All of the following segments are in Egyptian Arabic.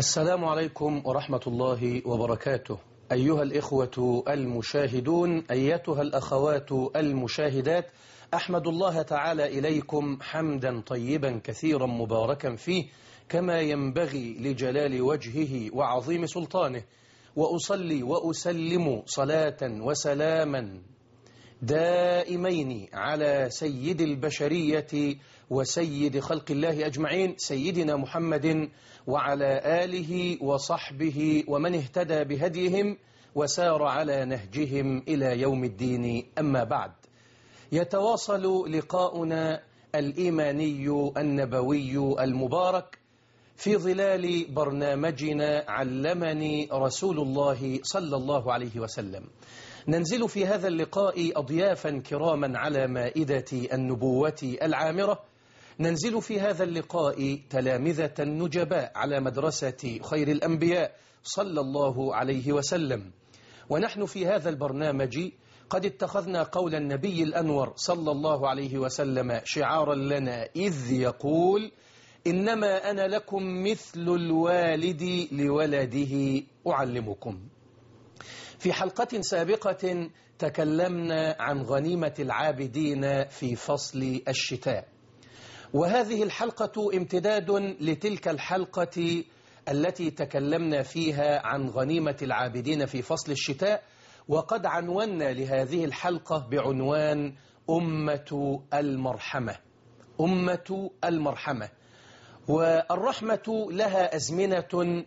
السلام عليكم ورحمة الله وبركاته أيها الإخوة المشاهدون أيتها الأخوات المشاهدات أحمد الله تعالى إليكم حمدا طيبا كثيرا مباركا فيه كما ينبغي لجلال وجهه وعظيم سلطانه وأصلي وأسلم صلاة وسلاما دائمين على سيد البشرية وسيد خلق الله أجمعين سيدنا محمد وعلى آله وصحبه ومن اهتدى بهديهم وسار على نهجهم إلى يوم الدين أما بعد يتواصل لقاؤنا الإيماني النبوي المبارك في ظلال برنامجنا علمني رسول الله صلى الله عليه وسلم ننزل في هذا اللقاء أضيافا كراما على مائدة النبوة العامرة ننزل في هذا اللقاء تلامذة نجباء على مدرسة خير الأنبياء صلى الله عليه وسلم ونحن في هذا البرنامج قد اتخذنا قول النبي الأنور صلى الله عليه وسلم شعارا لنا إذ يقول إنما أنا لكم مثل الوالد لولده أعلمكم في حلقة سابقة تكلمنا عن غنيمة العابدين في فصل الشتاء وهذه الحلقة امتداد لتلك الحلقة التي تكلمنا فيها عن غنيمة العابدين في فصل الشتاء وقد عنونا لهذه الحلقة بعنوان أمة المرحمة أمة المرحمة والرحمة لها أزمنة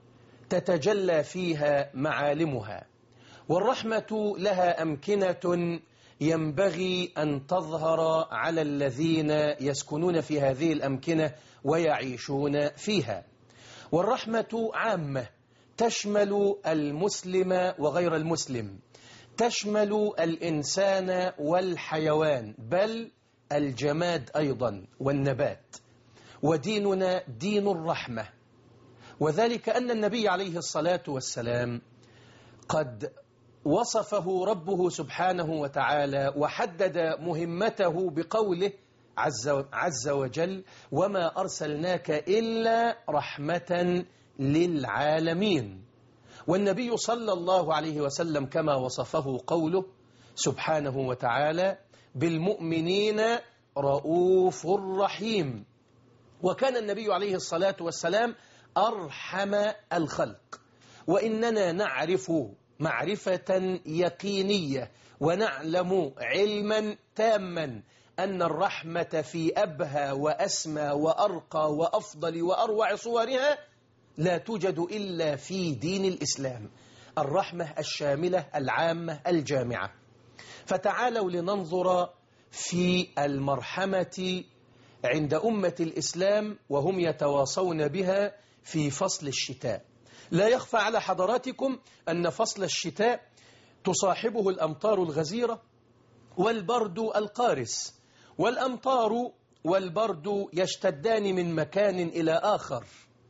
تتجلى فيها معالمها والرحمة لها أمكنة ينبغي أن تظهر على الذين يسكنون في هذه الأمكنة ويعيشون فيها والرحمة عامة تشمل المسلم وغير المسلم تشمل الإنسان والحيوان بل الجماد أيضا والنبات وديننا دين الرحمة وذلك أن النبي عليه الصلاة والسلام قد وصفه ربه سبحانه وتعالى وحدد مهمته بقوله عز, عز وجل وما أرسلناك إلا رحمة للعالمين والنبي صلى الله عليه وسلم كما وصفه قوله سبحانه وتعالى بالمؤمنين رؤوف رحيم وكان النبي عليه الصلاة والسلام أرحم الخلق وإننا نعرف معرفة يقينية ونعلم علما تاما أن الرحمة في أبهى وأسمى وأرقى وأفضل وأروع صورها لا توجد إلا في دين الإسلام الرحمة الشاملة العامة الجامعة فتعالوا لننظر في المرحمة عند أمة الإسلام وهم يتواصون بها في فصل الشتاء لا يخفى على حضراتكم أن فصل الشتاء تصاحبه الأمطار الغزيرة والبرد القارس والأمطار والبرد يشتدان من مكان إلى آخر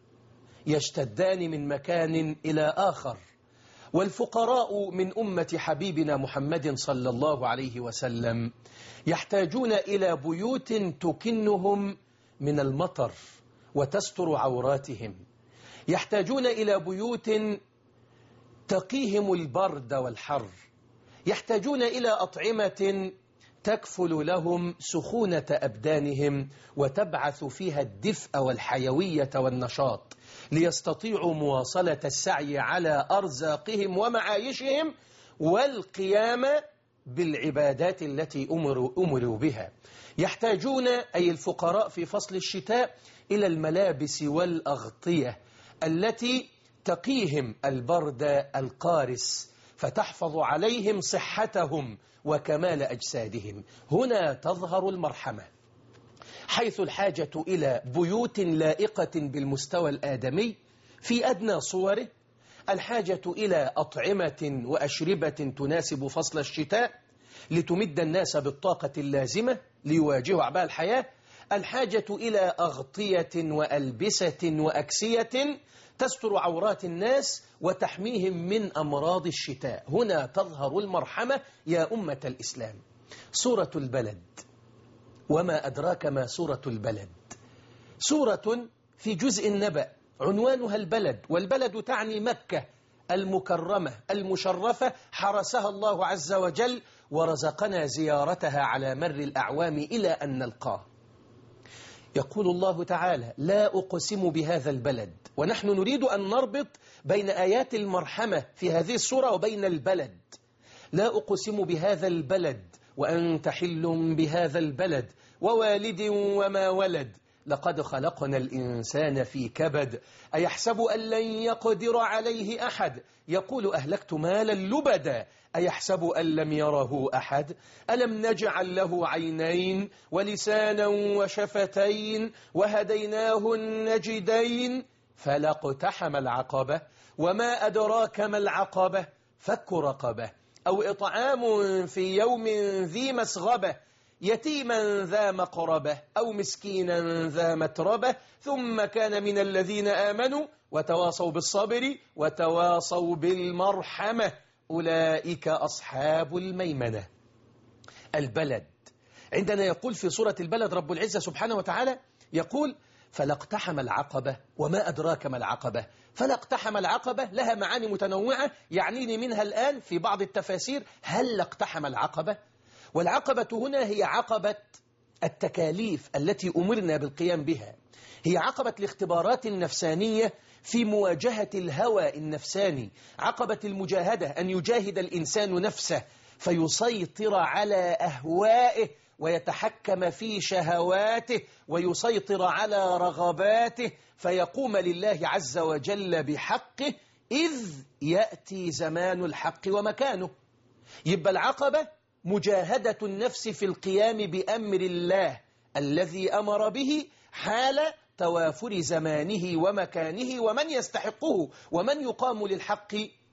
يشتدان من مكان إلى آخر والفقراء من أمة حبيبنا محمد صلى الله عليه وسلم يحتاجون إلى بيوت تكنهم من المطر وتستر عوراتهم يحتاجون إلى بيوت تقيهم البرد والحر يحتاجون إلى أطعمة تكفل لهم سخونة أبدانهم وتبعث فيها الدفء والحيوية والنشاط ليستطيعوا مواصلة السعي على أرزاقهم ومعايشهم والقيام بالعبادات التي أمروا, أمروا بها يحتاجون أي الفقراء في فصل الشتاء إلى الملابس والأغطية التي تقيهم البرد القارس فتحفظ عليهم صحتهم وكمال أجسادهم هنا تظهر المرحمة حيث الحاجة إلى بيوت لائقة بالمستوى الآدمي في أدنى صوره الحاجة إلى أطعمة وأشربة تناسب فصل الشتاء لتمد الناس بالطاقة اللازمة ليواجهوا أعباء الحياة الحاجة إلى أغطية وألبسة وأكسية تستر عورات الناس وتحميهم من أمراض الشتاء هنا تظهر المرحمة يا أمة الإسلام سورة البلد وما أدراك ما سورة البلد سورة في جزء النبأ عنوانها البلد والبلد تعني مكة المكرمة المشرفة حرسها الله عز وجل ورزقنا زيارتها على مر الأعوام إلى أن نلقاه يقول الله تعالى لا أقسم بهذا البلد ونحن نريد أن نربط بين آيات المرحمة في هذه السورة وبين البلد لا أقسم بهذا البلد وأنت حل بهذا البلد ووالد وما ولد لقد خلقنا الإنسان في كبد أيحسب أن لن يقدر عليه أحد يقول أهلكت مالا لبدا أيحسب أن لم يره أحد ألم نجعل له عينين ولسانا وشفتين وهديناه النجدين فلاقتحم العقبة وما أدراك ما العقبة فك رقبة أو إطعام في يوم ذي مسغبة يتيما ذا مقربة أو مسكينا ذا متربة ثم كان من الذين آمنوا وتواصوا بالصبر وتواصوا بالمرحمة أولئك أصحاب الميمنة البلد عندنا يقول في سورة البلد رب العزة سبحانه وتعالى يقول فلا اقتحم العقبة وما أدراك ما العقبة فلا اقتحم العقبة لها معاني متنوعة يعنيني منها الآن في بعض التفاسير هل اقتحم العقبة والعقبة هنا هي عقبة التكاليف التي أمرنا بالقيام بها هي عقبة الاختبارات النفسانية في مواجهة الهوى النفساني عقبة المجاهدة أن يجاهد الإنسان نفسه فيسيطر على أهوائه ويتحكم في شهواته ويسيطر على رغباته فيقوم لله عز وجل بحقه إذ يأتي زمان الحق ومكانه يبقى العقبة مجاهدة النفس في القيام بأمر الله الذي أمر به حال توافر زمانه ومكانه ومن يستحقه ومن يقام للحق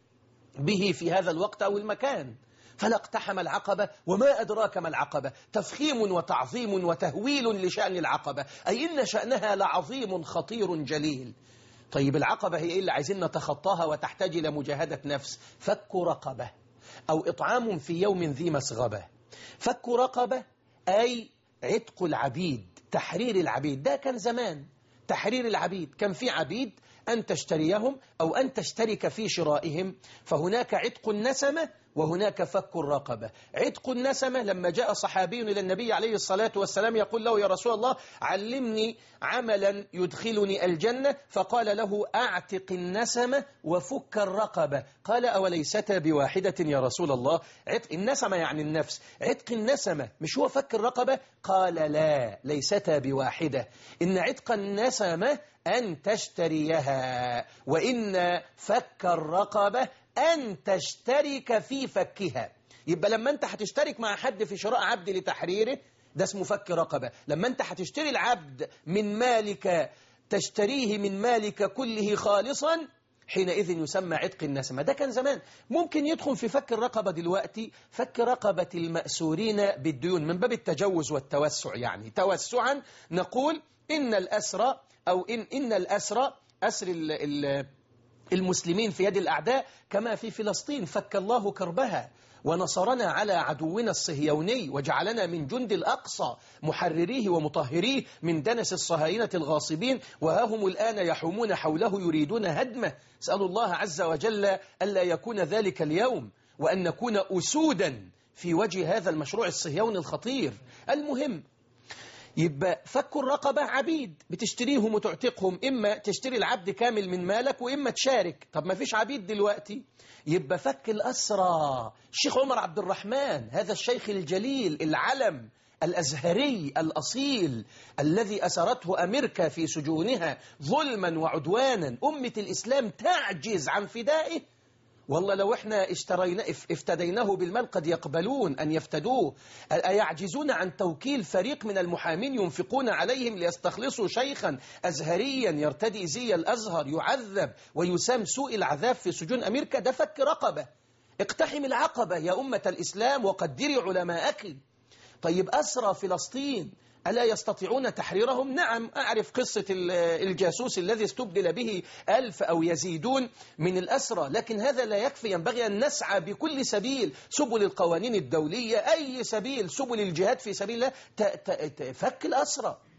به في هذا الوقت أو المكان فلا اقتحم العقبة وما أدراك ما العقبة تفخيم وتعظيم وتهويل لشأن العقبة أي إن شأنها لعظيم خطير جليل طيب العقبة هي إيه اللي عايزين نتخطاها وتحتاج إلى مجاهدة نفس فك رقبة أو إطعام في يوم ذي مسغبة فك رقبة أي عتق العبيد تحرير العبيد ده كان زمان تحرير العبيد كان في عبيد أن تشتريهم أو أن تشترك في شرائهم فهناك عتق النسمة وهناك فك الرقبة عتق النسمة لما جاء صحابي إلى النبي عليه الصلاة والسلام يقول له يا رسول الله علمني عملا يدخلني الجنة فقال له أعتق النسمة وفك الرقبة قال أوليست بواحدة يا رسول الله عتق النسمة يعني النفس عتق النسمة مش هو فك الرقبة قال لا ليستا بواحدة إن عتق النسمة أن تشتريها وإن فك الرقبة أن تشترك في فكها يبقى لما أنت هتشترك مع حد في شراء عبد لتحريره ده اسمه فك رقبة لما أنت هتشتري العبد من مالك تشتريه من مالك كله خالصا حينئذ يسمى عتق النسمة ده كان زمان ممكن يدخل في فك الرقبة دلوقتي فك رقبة المأسورين بالديون من باب التجوز والتوسع يعني توسعا نقول إن الأسرى أو إن, إن الأسرى أسر ال ال المسلمين في يد الأعداء كما في فلسطين فك الله كربها ونصرنا على عدونا الصهيوني وجعلنا من جند الأقصى محرريه ومطهريه من دنس الصهاينة الغاصبين وها هم الآن يحومون حوله يريدون هدمه اسأل الله عز وجل ألا يكون ذلك اليوم وأن نكون أسودا في وجه هذا المشروع الصهيوني الخطير المهم يبقى فك الرقبة عبيد بتشتريهم وتعتقهم إما تشتري العبد كامل من مالك وإما تشارك طب ما فيش عبيد دلوقتي يبقى فك الأسرى الشيخ عمر عبد الرحمن هذا الشيخ الجليل العلم الأزهري الأصيل الذي أسرته أمريكا في سجونها ظلما وعدوانا أمة الإسلام تعجز عن فدائه والله لو احنا اشترينا افتديناه بالمال قد يقبلون أن يفتدوه أيعجزون عن توكيل فريق من المحامين ينفقون عليهم ليستخلصوا شيخا أزهريا يرتدي زي الأزهر يعذب ويسام سوء العذاب في سجون أمريكا ده فك رقبة اقتحم العقبة يا أمة الإسلام وقدري علماءك طيب أسرى فلسطين ألا يستطيعون تحريرهم نعم أعرف قصة الجاسوس الذي استبدل به ألف أو يزيدون من الأسرى لكن هذا لا يكفي ينبغي أن نسعى بكل سبيل سبل القوانين الدولية أي سبيل سبل الجهاد في سبيل الله فك الأسرى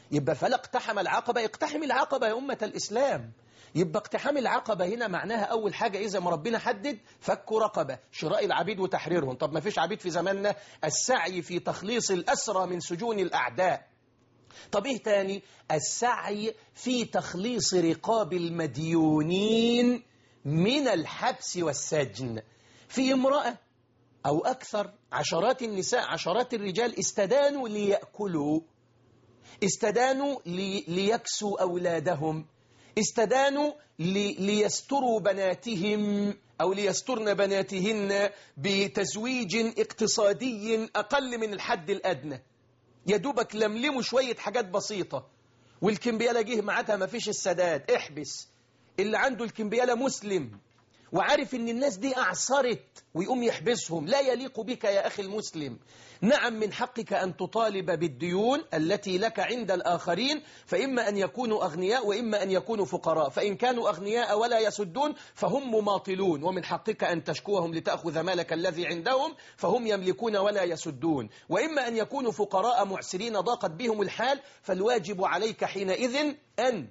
يبقى فلا اقتحم العقبة اقتحم العقبة يا أمة الإسلام يبقى اقتحام العقبة هنا معناها أول حاجة إذا ما ربنا حدد فك رقبة شراء العبيد وتحريرهم طب ما فيش عبيد في زماننا السعي في تخليص الأسرى من سجون الأعداء طب إيه تاني السعي في تخليص رقاب المديونين من الحبس والسجن في امرأة أو أكثر عشرات النساء عشرات الرجال استدانوا ليأكلوا استدانوا لي ليكسوا أولادهم استدانوا لي ليستروا بناتهم أو ليسترن بناتهن بتزويج اقتصادي أقل من الحد الأدنى يدوبك لملموا شوية حاجات بسيطة والكمبيالة جه معتها ما فيش السداد احبس اللي عنده الكمبيالة مسلم وعارف ان الناس دي اعصرت ويقوم يحبسهم لا يليق بك يا اخي المسلم نعم من حقك ان تطالب بالديون التي لك عند الاخرين فاما ان يكونوا اغنياء واما ان يكونوا فقراء فان كانوا اغنياء ولا يسدون فهم مماطلون ومن حقك ان تشكوهم لتاخذ مالك الذي عندهم فهم يملكون ولا يسدون واما ان يكونوا فقراء معسرين ضاقت بهم الحال فالواجب عليك حينئذ ان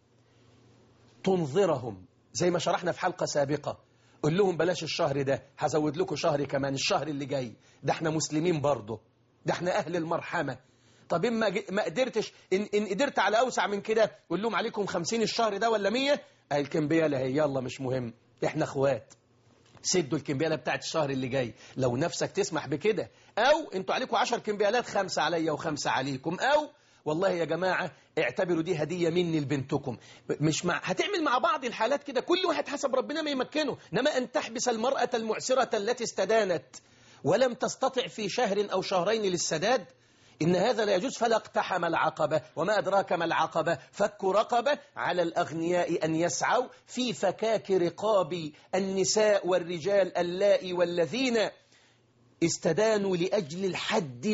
تنظرهم زي ما شرحنا في حلقة سابقة قل لهم بلاش الشهر ده هزود لكم شهر كمان الشهر اللي جاي ده احنا مسلمين برضه ده احنا أهل المرحمة طب إما ما قدرتش إن, إن قدرت على أوسع من كده قول لهم عليكم خمسين الشهر ده ولا مية الكمبيالة هي يلا مش مهم احنا اخوات سدوا الكمبيالة بتاعت الشهر اللي جاي لو نفسك تسمح بكده أو انتوا عليكم عشر كمبيالات خمسة عليا وخمسة عليكم أو والله يا جماعة اعتبروا دي هدية مني لبنتكم مش مع هتعمل مع بعض الحالات كده كل واحد حسب ربنا ما يمكنه نما أن تحبس المرأة المعسرة التي استدانت ولم تستطع في شهر أو شهرين للسداد إن هذا لا يجوز فلا اقتحم العقبة وما أدراك ما العقبة فك رقبة على الأغنياء أن يسعوا في فكاك رقاب النساء والرجال اللائي والذين استدانوا لأجل الحد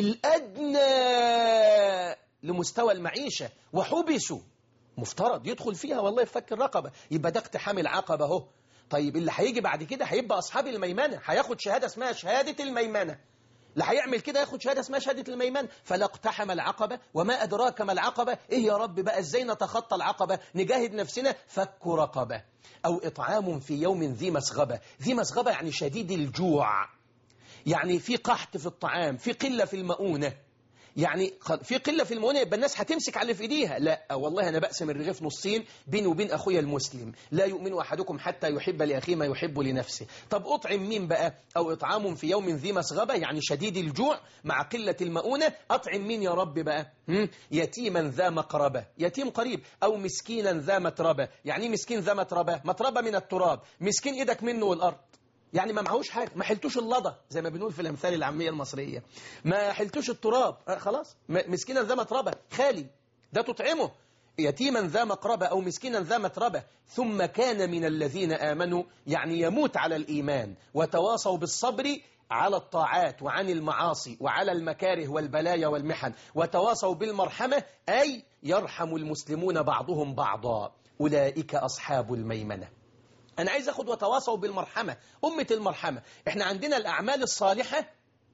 الأدنى لمستوى المعيشة وحبسوا مفترض يدخل فيها والله يفك الرقبة يبقى ده اقتحام العقبة اهو طيب اللي هيجي بعد كده هيبقى أصحاب الميمنة هياخد شهادة اسمها شهادة الميمنة اللي هيعمل كده ياخد شهادة اسمها شهادة الميمنة فلا اقتحم العقبة وما أدراك ما العقبة إيه يا رب بقى إزاي نتخطى العقبة نجاهد نفسنا فك رقبة أو إطعام في يوم ذي مسغبة ذي مسغبة يعني شديد الجوع يعني في قحط في الطعام في قلة في المؤونة يعني في قلة في المؤونة يبقى الناس هتمسك على اللي في ايديها لا والله أنا بقسم الرغيف نصين بيني وبين أخويا المسلم لا يؤمن أحدكم حتى يحب لأخيه ما يحب لنفسه طب أطعم مين بقى أو إطعام في يوم ذي مسغبة يعني شديد الجوع مع قلة المؤونة أطعم مين يا رب بقى هم؟ يتيما ذا مقربة يتيم قريب أو مسكينا ذا متربة يعني مسكين ذا متربة متربة من التراب مسكين إيدك منه والأرض يعني ما معهوش حاجة ما حلتوش اللضة زي ما بنقول في الأمثال العامية المصرية ما حلتوش التراب آه خلاص مسكينا ذا متربة خالي ده تطعمه يتيما ذا مقربة أو مسكينا ذا متربة ثم كان من الذين آمنوا يعني يموت على الإيمان وتواصوا بالصبر على الطاعات وعن المعاصي وعلى المكاره والبلايا والمحن وتواصوا بالمرحمة أي يرحم المسلمون بعضهم بعضا أولئك أصحاب الميمنة أنا عايز أخد وتواصوا بالمرحمة أمة المرحمة إحنا عندنا الأعمال الصالحة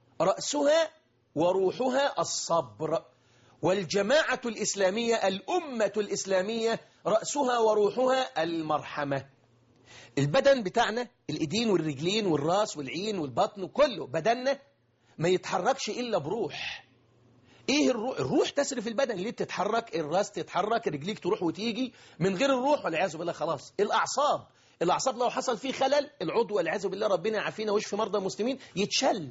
رأسها وروحها الصبر والجماعة الإسلامية الأمة الإسلامية رأسها وروحها المرحمة البدن بتاعنا الإيدين والرجلين والراس والعين والبطن وكله بدننا ما يتحركش إلا بروح ايه الروح الروح تسري في البدن ليه بتتحرك الراس تتحرك رجليك تروح وتيجي من غير الروح والعياذ بالله خلاص الاعصاب الاعصاب لو حصل فيه خلل العضو والعياذ بالله ربنا يعافينا ويشفي مرضى المسلمين يتشل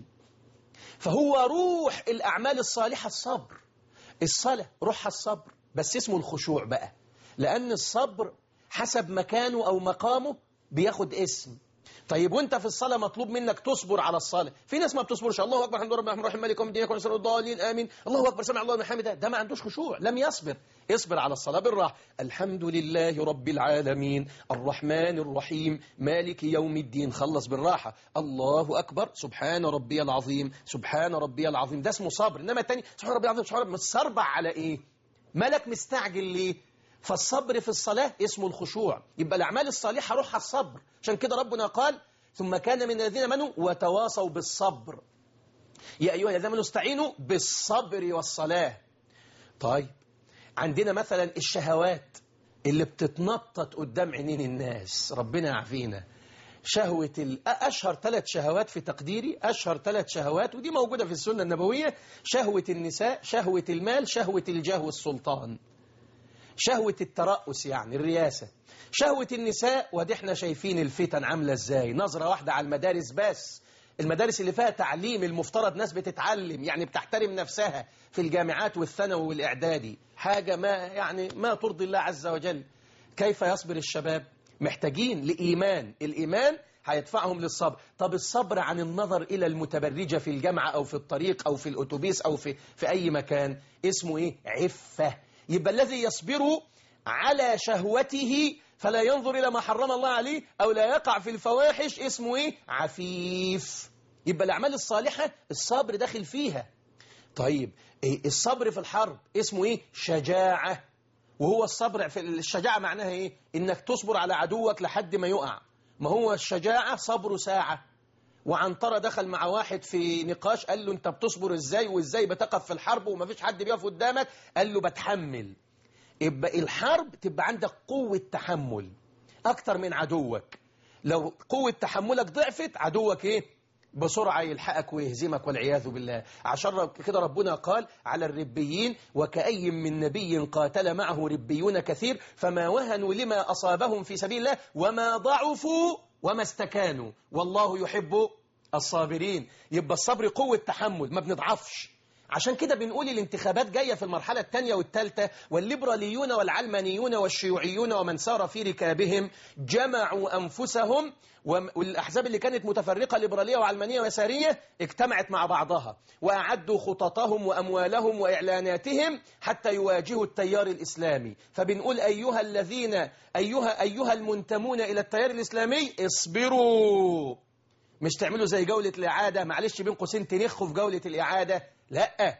فهو روح الاعمال الصالحه الصبر الصلاه روحها الصبر بس اسمه الخشوع بقى لان الصبر حسب مكانه او مقامه بياخد اسم طيب وانت في الصلاة مطلوب منك تصبر على الصلاة في ناس ما بتصبرش الله أكبر الحمد لله رب العالمين الرحمن مالك يوم الدين يكون سر الضالين آمين الله أكبر سمع الله لمن حمده ده ما عندوش خشوع لم يصبر اصبر على الصلاة بالراحة الحمد لله رب العالمين الرحمن الرحيم مالك يوم الدين خلص بالراحة الله أكبر سبحان ربي العظيم سبحان ربي العظيم ده اسمه صبر إنما التاني سبحان ربي العظيم سبحان ربي متصربع على إيه مالك مستعجل ليه فالصبر في الصلاة اسمه الخشوع يبقى الأعمال الصالحة روحها الصبر عشان كده ربنا قال ثم كان من الذين منوا وتواصوا بالصبر يا أيها الذين منوا استعينوا بالصبر والصلاة طيب عندنا مثلا الشهوات اللي بتتنطط قدام عينين الناس ربنا يعافينا شهوة ال... أشهر ثلاث شهوات في تقديري أشهر ثلاث شهوات ودي موجودة في السنة النبوية شهوة النساء شهوة المال شهوة الجاه والسلطان شهوة الترأس يعني الرياسة شهوة النساء ودي احنا شايفين الفتن عاملة ازاي نظرة واحدة على المدارس بس المدارس اللي فيها تعليم المفترض ناس بتتعلم يعني بتحترم نفسها في الجامعات والثانوي والإعدادي حاجة ما يعني ما ترضي الله عز وجل كيف يصبر الشباب محتاجين لإيمان الإيمان هيدفعهم للصبر طب الصبر عن النظر إلى المتبرجة في الجامعة أو في الطريق أو في الأتوبيس أو في, في أي مكان اسمه إيه عفة يبقى الذي يصبر على شهوته فلا ينظر إلى ما حرم الله عليه أو لا يقع في الفواحش اسمه إيه عفيف يبقى الأعمال الصالحة الصبر داخل فيها طيب إيه الصبر في الحرب اسمه إيه شجاعة وهو الصبر في الشجاعة معناها إيه إنك تصبر على عدوك لحد ما يقع ما هو الشجاعة صبر ساعة وعنترة دخل مع واحد في نقاش قال له انت بتصبر ازاي وازاي بتقف في الحرب ومفيش حد بيقف قدامك قال له بتحمل يبقى الحرب تبقى عندك قوة تحمل أكتر من عدوك لو قوة تحملك ضعفت عدوك إيه؟ بسرعة يلحقك ويهزمك والعياذ بالله عشان كده ربنا قال على الربيين وكأي من نبي قاتل معه ربيون كثير فما وهنوا لما أصابهم في سبيل الله وما ضعفوا وما استكانوا والله يحب الصابرين يبقى الصبر قوة تحمل ما بنضعفش عشان كده بنقول الانتخابات جاية في المرحلة الثانية والثالثة والليبراليون والعلمانيون والشيوعيون ومن سار في ركابهم جمعوا أنفسهم والأحزاب اللي كانت متفرقة ليبرالية وعلمانية ويسارية اجتمعت مع بعضها وأعدوا خططهم وأموالهم وإعلاناتهم حتى يواجهوا التيار الإسلامي فبنقول أيها الذين أيها, أيها المنتمون إلى التيار الإسلامي اصبروا مش تعملوا زي جولة الإعادة معلش بين قوسين تنخوا في جولة الإعادة لا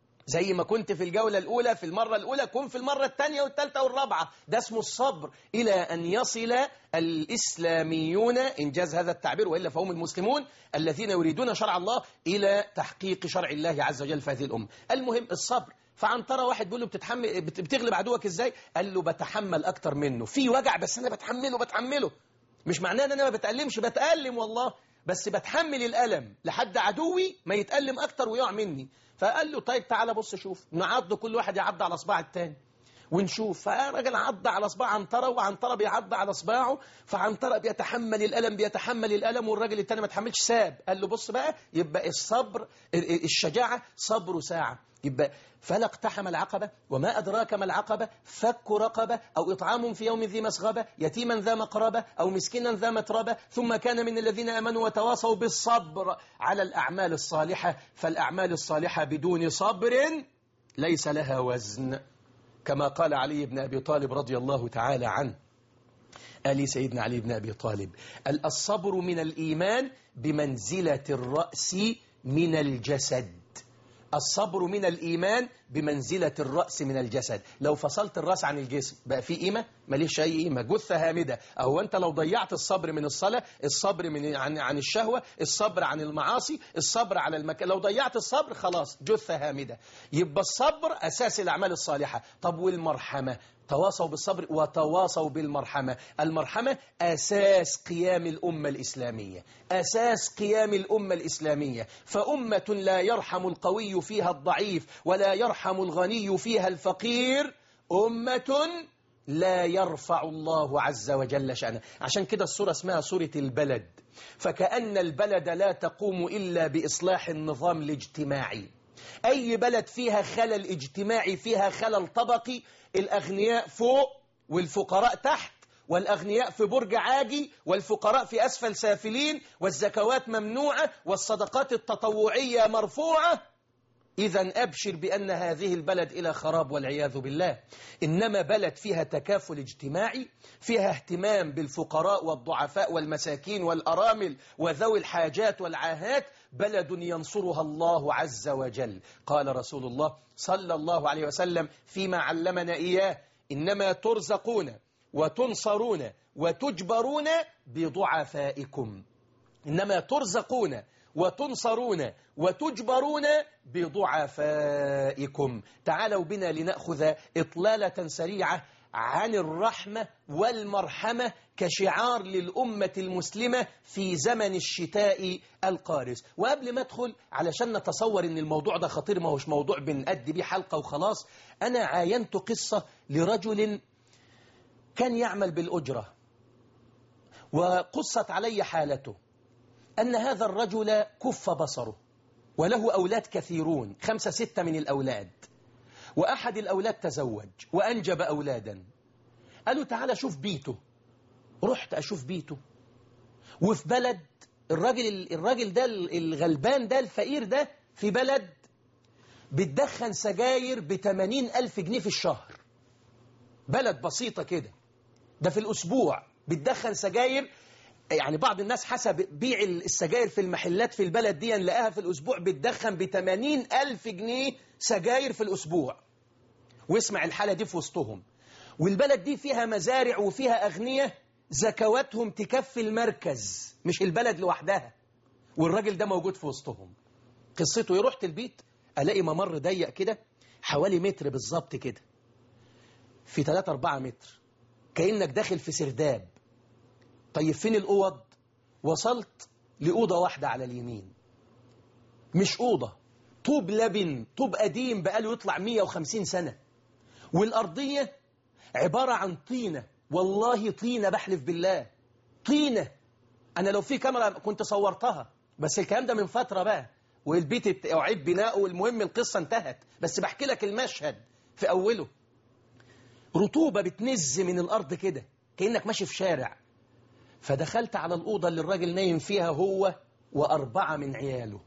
زي ما كنت في الجولة الأولى في المرة الأولى كن في المرة الثانية والثالثة والرابعة ده اسمه الصبر إلى أن يصل الإسلاميون إنجاز هذا التعبير وإلا فهم المسلمون الذين يريدون شرع الله إلى تحقيق شرع الله عز وجل في هذه الأمة المهم الصبر فعن ترى واحد بيقول له بتتحمل بتغلب عدوك ازاي قال له بتحمل اكتر منه في وجع بس انا بتحمله بتحمله مش معناه ان انا ما بتألمش بتألم والله بس بتحمل الألم لحد عدوي ما يتألم أكتر ويقع مني فقال له طيب تعالى بص شوف نعض كل واحد يعض على صباع التاني ونشوف فراجل عض على صباع عنترة وعنترة بيعض على صباعه فعنترة بيتحمل الألم بيتحمل الألم والراجل التاني ما تحملش ساب قال له بص بقى يبقى الصبر الشجاعة صبر ساعة يبقى فلا اقتحم العقبة وما أدراك ما العقبة فك رقبة أو إطعام في يوم ذي مسغبة يتيما ذا مقربة أو مسكينا ذا متربة ثم كان من الذين أمنوا وتواصوا بالصبر على الأعمال الصالحة فالأعمال الصالحة بدون صبر ليس لها وزن كما قال علي بن أبي طالب رضي الله تعالى عنه آلي سيدنا علي بن أبي طالب الصبر من الإيمان بمنزلة الرأس من الجسد الصبر من الإيمان بمنزلة الرأس من الجسد لو فصلت الرأس عن الجسم بقى في قيمة ماليش أي قيمة جثة هامدة أو أنت لو ضيعت الصبر من الصلاة الصبر من عن, عن الشهوة الصبر عن المعاصي الصبر على المكان لو ضيعت الصبر خلاص جثة هامدة يبقى الصبر أساس الأعمال الصالحة طب والمرحمة تواصوا بالصبر وتواصوا بالمرحمة المرحمة أساس قيام الأمة الإسلامية أساس قيام الأمة الإسلامية فأمة لا يرحم القوي فيها الضعيف ولا يرحم الغني فيها الفقير أمة لا يرفع الله عز وجل شأنه عشان كده السورة اسمها سورة البلد فكأن البلد لا تقوم إلا بإصلاح النظام الاجتماعي أي بلد فيها خلل اجتماعي فيها خلل طبقي الأغنياء فوق والفقراء تحت والأغنياء في برج عاجي والفقراء في أسفل سافلين والزكوات ممنوعة والصدقات التطوعية مرفوعة إذا أبشر بأن هذه البلد إلى خراب والعياذ بالله إنما بلد فيها تكافل اجتماعي فيها اهتمام بالفقراء والضعفاء والمساكين والأرامل وذوي الحاجات والعاهات بلد ينصرها الله عز وجل قال رسول الله صلى الله عليه وسلم فيما علمنا إياه إنما ترزقون وتنصرون وتجبرون بضعفائكم إنما ترزقون وتنصرون وتجبرون بضعفائكم تعالوا بنا لنأخذ إطلالة سريعة عن الرحمة والمرحمة كشعار للأمة المسلمة في زمن الشتاء القارس وقبل ما أدخل علشان نتصور أن الموضوع ده خطير ما هوش موضوع بنأدي بيه حلقة وخلاص أنا عاينت قصة لرجل كان يعمل بالأجرة وقصت علي حالته أن هذا الرجل كف بصره وله أولاد كثيرون خمسة ستة من الأولاد وأحد الأولاد تزوج وأنجب أولادا قالوا تعالى شوف بيته رحت أشوف بيته وفي بلد الراجل الراجل ده الغلبان ده الفقير ده في بلد بتدخن سجاير بتمانين ألف جنيه في الشهر بلد بسيطة كده ده في الأسبوع بتدخن سجاير يعني بعض الناس حسب بيع السجاير في المحلات في البلد دي لقاها في الأسبوع بتدخن بتمانين ألف جنيه سجاير في الأسبوع واسمع الحالة دي في وسطهم والبلد دي فيها مزارع وفيها أغنية زكواتهم تكفي المركز مش البلد لوحدها والراجل ده موجود في وسطهم قصته ايه رحت البيت ألاقي ممر ضيق كده حوالي متر بالظبط كده في 3 4 متر كأنك داخل في سرداب طيب فين الأوض وصلت لأوضة واحدة على اليمين مش أوضة طوب لبن طوب قديم بقاله يطلع 150 سنة والأرضية عبارة عن طينة والله طينة بحلف بالله طينة أنا لو في كاميرا كنت صورتها بس الكلام ده من فترة بقى والبيت أعيد بناؤه والمهم القصة انتهت بس بحكي لك المشهد في أوله رطوبة بتنز من الأرض كده كأنك ماشي في شارع فدخلت على الأوضة اللي الراجل نايم فيها هو وأربعة من عياله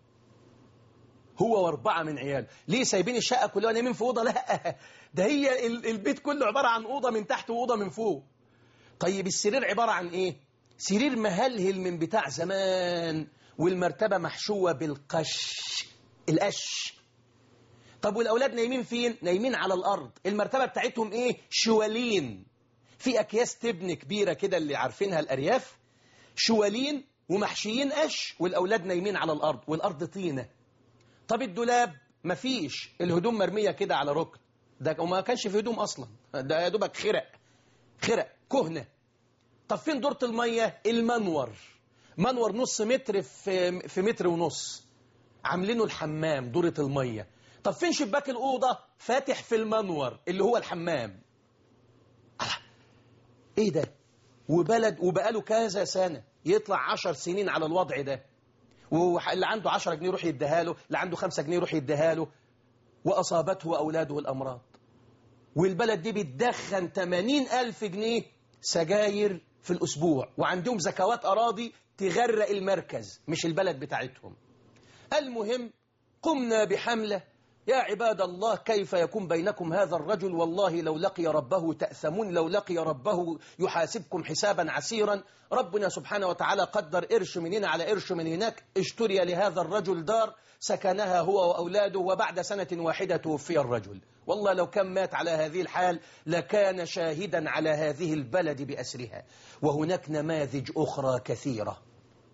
هو وأربعة من عياله ليه سايبين الشقة كلها نايمين في أوضة لا ده هي البيت كله عبارة عن أوضة من تحت وأوضة من فوق طيب السرير عبارة عن إيه سرير مهلهل من بتاع زمان والمرتبة محشوة بالقش القش طب والأولاد نايمين فين نايمين على الأرض المرتبة بتاعتهم إيه شوالين في أكياس تبن كبيرة كده اللي عارفينها الأرياف شوالين ومحشيين قش والأولاد نايمين على الأرض والأرض طينة طب الدولاب مفيش الهدوم مرمية كده على ركن ده وما كانش في هدوم أصلا ده يا دوبك خرق خرق كهنة طب فين دورة المية المنور منور نص متر في, في متر ونص عاملينه الحمام دورة المية طب فين شباك الأوضة فاتح في المنور اللي هو الحمام ايه ده وبلد وبقاله كذا سنة يطلع عشر سنين على الوضع ده واللي عنده عشرة جنيه يروح يديها له اللي عنده خمسة جنيه يروح يديها له وأصابته أولاده الأمراض والبلد دي بتدخن 80 ألف جنيه سجاير في الأسبوع وعندهم زكوات أراضي تغرق المركز مش البلد بتاعتهم المهم قمنا بحملة يا عباد الله كيف يكون بينكم هذا الرجل والله لو لقي ربه تأثمون لو لقي ربه يحاسبكم حسابا عسيرا ربنا سبحانه وتعالى قدر قرش من هنا على قرش من هناك اشتري لهذا الرجل دار سكنها هو وأولاده وبعد سنة واحدة توفي الرجل والله لو كان مات على هذه الحال لكان شاهدا على هذه البلد بأسرها وهناك نماذج أخرى كثيرة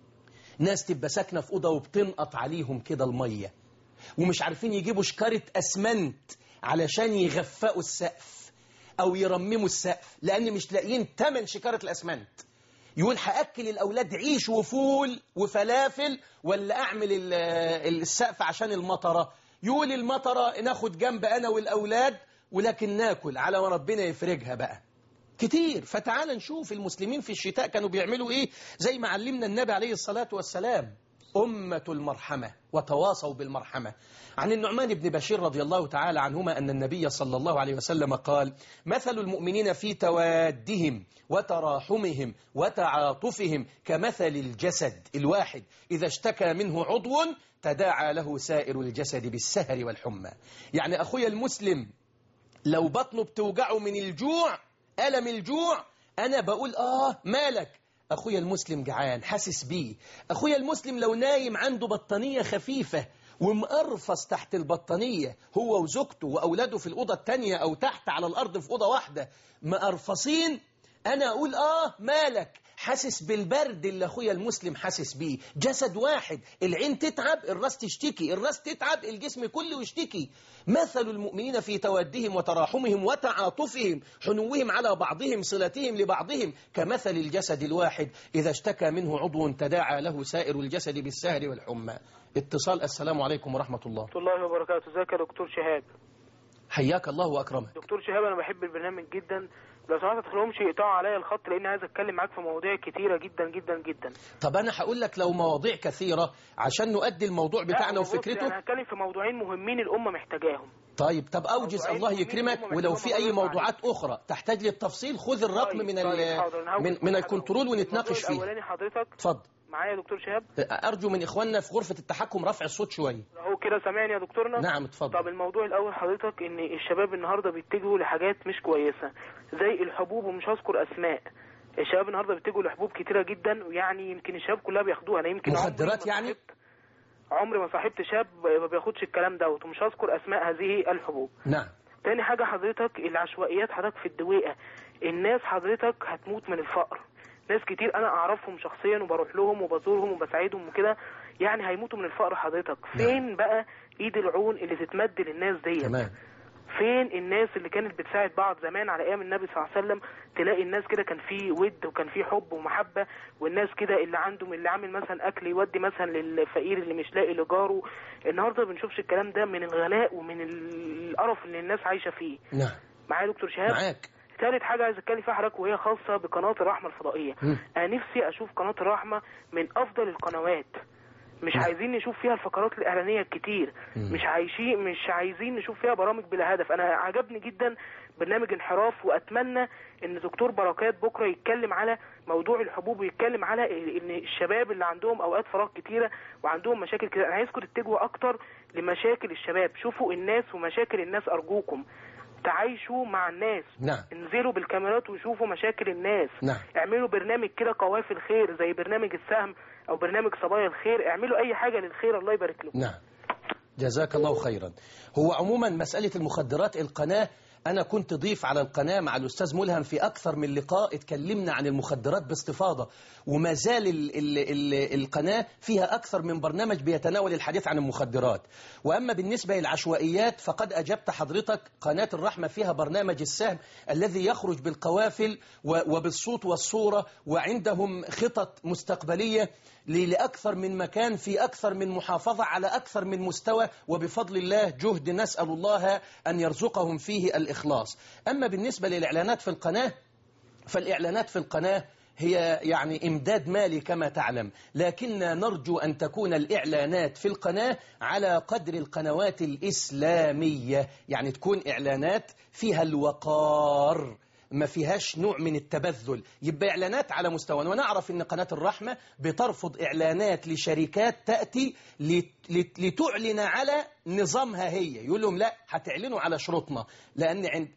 ناس تبقى ساكنة في أوضة وبتنقط عليهم كده المية ومش عارفين يجيبوا شكارة أسمنت علشان يغفقوا السقف أو يرمموا السقف لأن مش لاقيين تمن شكارة الأسمنت يقول هأكل الأولاد عيش وفول وفلافل ولا أعمل السقف عشان المطرة يقول المطرة ناخد جنب أنا والأولاد ولكن ناكل على ما ربنا يفرجها بقى كتير فتعال نشوف المسلمين في الشتاء كانوا بيعملوا إيه زي ما علمنا النبي عليه الصلاة والسلام أمة المرحمة وتواصوا بالمرحمة عن النعمان بن بشير رضي الله تعالى عنهما أن النبي صلى الله عليه وسلم قال مثل المؤمنين في توادهم وتراحمهم وتعاطفهم كمثل الجسد الواحد إذا اشتكى منه عضو تداعى له سائر الجسد بالسهر والحمى يعني أخويا المسلم لو بطنه بتوجعه من الجوع ألم الجوع أنا بقول آه مالك أخويا المسلم جعان حاسس بيه أخويا المسلم لو نايم عنده بطانية خفيفة ومقرفص تحت البطانية هو وزوجته وأولاده في الأوضة التانية أو تحت على الأرض في أوضة واحدة مقرفصين أنا أقول آه مالك حاسس بالبرد اللي اخويا المسلم حاسس بيه جسد واحد العين تتعب الراس تشتكي الراس تتعب الجسم كله يشتكي مثل المؤمنين في تودهم وتراحمهم وتعاطفهم حنوهم على بعضهم صلتهم لبعضهم كمثل الجسد الواحد إذا اشتكى منه عضو تداعى له سائر الجسد بالسهر والحمى اتصال السلام عليكم ورحمة الله ورحمة الله وبركاته ازيك يا دكتور شهاب حياك الله وأكرمك دكتور شهاب انا بحب البرنامج جدا لو سمحت ما تخليهمش يقطعوا عليا الخط لان عايز اتكلم معاك في مواضيع كتيره جدا جدا جدا طب أنا هقول لك لو مواضيع كثيرة عشان نؤدي الموضوع بتاعنا لا، بص، وفكرته انا هتكلم في موضوعين مهمين الامه محتاجاهم طيب طب أوجز موضوعين الله مهمين يكرمك هم ولو محتاجين في أي موضوع موضوعات أخرى تحتاج للتفصيل خذ الرقم طيب، من طيب، ال حاضر، أنا هقول من, كل من حاجة. الكنترول ونتناقش الموضوع فيه الاولاني حضرتك اتفضل معايا يا دكتور شهاب أرجو من إخواننا في غرفة التحكم رفع الصوت شوية هو كده سامعني يا دكتورنا نعم اتفضل طب الموضوع الاول حضرتك ان الشباب النهارده بيتجهوا لحاجات مش كويسه زي الحبوب ومش هذكر اسماء الشباب النهارده بيتجهوا لحبوب كتيره جدا ويعني يمكن الشباب كلها بياخدوها انا يمكن عمري مخدرات ما يعني؟ صاحبت- عمري ما صاحبت شاب ما بياخدش الكلام دوت ومش هذكر اسماء هذه الحبوب نعم تاني حاجة حضرتك العشوائيات حضرتك في الدويقة الناس حضرتك هتموت من الفقر ناس كتير انا اعرفهم شخصيا وبروح لهم وبزورهم وبساعدهم وكده يعني هيموتوا من الفقر حضرتك فين بقى ايد العون اللي تتمد للناس دي تمام فين الناس اللي كانت بتساعد بعض زمان على ايام النبي صلى الله عليه وسلم تلاقي الناس كده كان في ود وكان في حب ومحبه والناس كده اللي عندهم اللي عامل مثلا اكل يودي مثلا للفقير اللي مش لاقي لجاره النهارده ما بنشوفش الكلام ده من الغلاء ومن القرف اللي الناس عايشه فيه نعم معايا يا دكتور شهاب معاك ثالث حاجة عايز اتكلم فيها حضرتك وهي خاصة بقناة الرحمة الفضائية مم. انا نفسي اشوف قناة الرحمة من افضل القنوات مش عايزين نشوف فيها الفقرات الاعلانية الكتير مم. مش عايشين مش عايزين نشوف فيها برامج بلا هدف انا عجبني جدا برنامج انحراف واتمنى ان دكتور بركات بكره يتكلم على موضوع الحبوب ويتكلم على ان الشباب اللي عندهم اوقات فراغ كتيره وعندهم مشاكل كتير انا عايزكم تتجهوا اكتر لمشاكل الشباب شوفوا الناس ومشاكل الناس ارجوكم تعايشوا مع الناس نعم انزلوا بالكاميرات وشوفوا مشاكل الناس نعم اعملوا برنامج كده قوافل خير زي برنامج السهم او برنامج صبايا الخير اعملوا اي حاجه للخير الله يبارك له نعم جزاك الله خيرا هو عموما مسألة المخدرات القناة أنا كنت ضيف على القناة مع الأستاذ ملهم في أكثر من لقاء اتكلمنا عن المخدرات باستفاضة وما زال ال ال ال القناة فيها أكثر من برنامج بيتناول الحديث عن المخدرات وأما بالنسبة للعشوائيات فقد أجبت حضرتك قناة الرحمة فيها برنامج السهم الذي يخرج بالقوافل و- وبالصوت والصورة وعندهم خطط مستقبلية ل- لأكثر من مكان في أكثر من محافظة على أكثر من مستوى وبفضل الله جهد نسأل الله أن يرزقهم فيه الإخلاص أما بالنسبة للإعلانات في القناة فالإعلانات في القناة هي يعني إمداد مالي كما تعلم لكن نرجو أن تكون الإعلانات في القناة على قدر القنوات الإسلامية يعني تكون إعلانات فيها الوقار ما فيهاش نوع من التبذل يبقى إعلانات على مستوى ونعرف أن قناة الرحمة بترفض إعلانات لشركات تأتي لت- لت- لتعلن على نظامها هي يقول لهم لا هتعلنوا على شروطنا لأن عند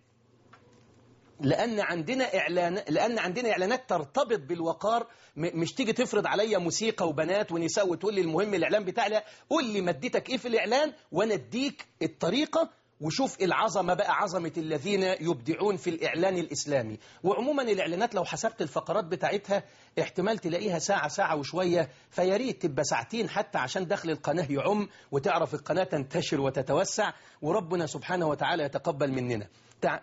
لأن عندنا إعلان لأن عندنا إعلانات ترتبط بالوقار م- مش تيجي تفرض عليا موسيقى وبنات ونساء وتقول لي المهم الإعلان بتاعي لا قول لي مادتك إيه في الإعلان وأنا أديك الطريقة وشوف العظمة بقى عظمة الذين يبدعون في الإعلان الإسلامي وعموما الإعلانات لو حسبت الفقرات بتاعتها احتمال تلاقيها ساعة ساعة وشوية فياريت تبقى ساعتين حتى عشان دخل القناة يعم وتعرف القناة تنتشر وتتوسع وربنا سبحانه وتعالى يتقبل مننا تع...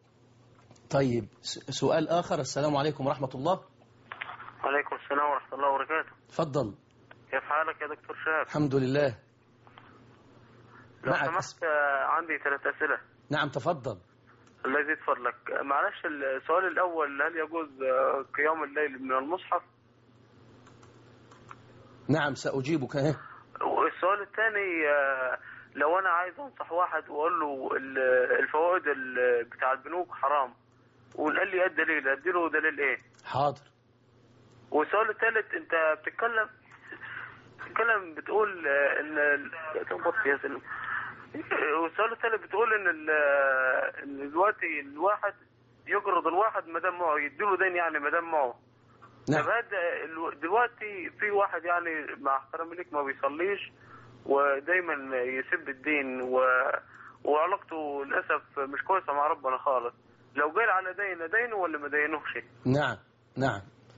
طيب س- سؤال آخر السلام عليكم ورحمة الله وعليكم السلام ورحمة الله وبركاته تفضل كيف حالك يا دكتور شهاب الحمد لله لو معك سمحت آه، عندي ثلاث أسئلة نعم تفضل الله يزيد فضلك آه، معلش السؤال الأول هل يجوز آه، قيام الليل من المصحف نعم سأجيبك ها والسؤال الثاني آه، لو أنا عايز أنصح واحد وأقول له ال- الفوائد ال- بتاع البنوك حرام وقال لي إيه الدليل أديله دليل إيه حاضر والسؤال الثالث أنت بتتكلم بتتكلم بتقول آه، إن ال- تخبط يا سلم والسؤال الثالث بتقول ان ال- ان دلوقتي الواحد يقرض الواحد ما دام معه يديله دين يعني ما دام معه طب نعم هذا ال- دلوقتي في واحد يعني مع احترامي ليك ما بيصليش ودايما يسب الدين و... وعلاقته للاسف مش كويسه مع ربنا خالص لو قال على دين دينه ولا ما دينوش نعم نعم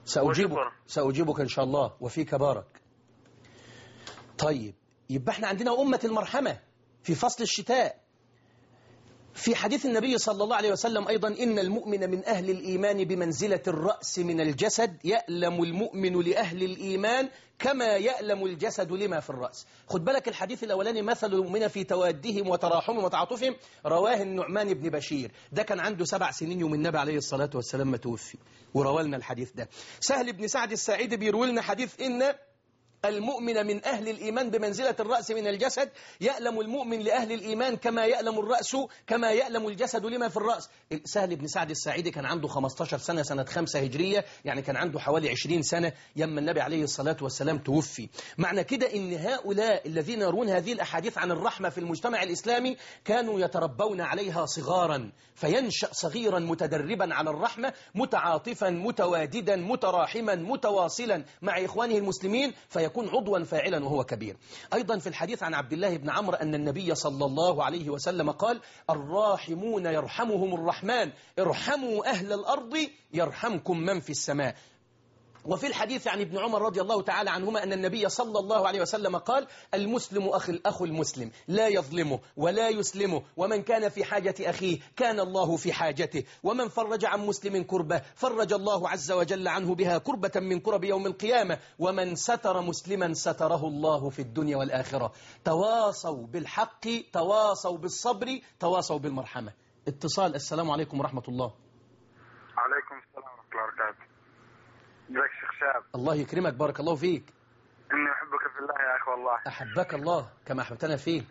سأجيبك وشكرا. سأجيبك إن شاء الله وفيك بارك طيب يبقى احنا عندنا أمة المرحمة في فصل الشتاء في حديث النبي صلى الله عليه وسلم أيضا إن المؤمن من أهل الإيمان بمنزلة الرأس من الجسد يألم المؤمن لأهل الإيمان كما يألم الجسد لما في الرأس خد بالك الحديث الأولاني مثل المؤمن في توادهم وتراحمهم وتعاطفهم رواه النعمان بن بشير ده كان عنده سبع سنين يوم النبي عليه الصلاة والسلام ما توفي وروالنا الحديث ده سهل بن سعد السعيد بيروي لنا حديث إن المؤمن من أهل الإيمان بمنزلة الرأس من الجسد يألم المؤمن لأهل الإيمان كما يألم الرأس كما يألم الجسد لما في الرأس سهل بن سعد الساعدي كان عنده 15 سنة سنة 5 هجرية يعني كان عنده حوالي 20 سنة يما النبي عليه الصلاة والسلام توفي معنى كده إن هؤلاء الذين يرون هذه الأحاديث عن الرحمة في المجتمع الإسلامي كانوا يتربون عليها صغارا فينشأ صغيرا متدربا على الرحمة متعاطفا متواددا متراحما متواصلا مع إخوانه المسلمين فيكون عضوا فاعلا وهو كبير أيضا في الحديث عن عبد الله بن عمرو أن النبي صلى الله عليه وسلم قال الراحمون يرحمهم الرحمن ارحموا أهل الأرض يرحمكم من في السماء وفي الحديث عن ابن عمر رضي الله تعالى عنهما أن النبي صلى الله عليه وسلم قال المسلم أخي الأخ المسلم لا يظلمه ولا يسلمه ومن كان في حاجة أخيه كان الله في حاجته ومن فرج عن مسلم كربة فرج الله عز وجل عنه بها كربة من كرب يوم القيامة ومن ستر مسلما ستره الله في الدنيا والآخرة تواصوا بالحق تواصوا بالصبر تواصوا بالمرحمة اتصال السلام عليكم ورحمة الله عليكم السلام ورحمة الله وبركاته ازيك شيخ شاب الله يكرمك بارك الله فيك اني احبك في الله يا اخي والله أحبك الله كما أحببتنا فيه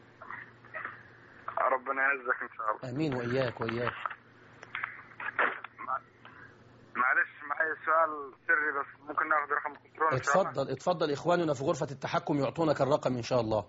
ربنا يعزك ان شاء الله آمين وإياك وإياك معلش معي سؤال سري بس ممكن ناخذ رقم الكنترول ان شاء الله اتفضل اتفضل إخواننا في غرفة التحكم يعطونك الرقم إن شاء الله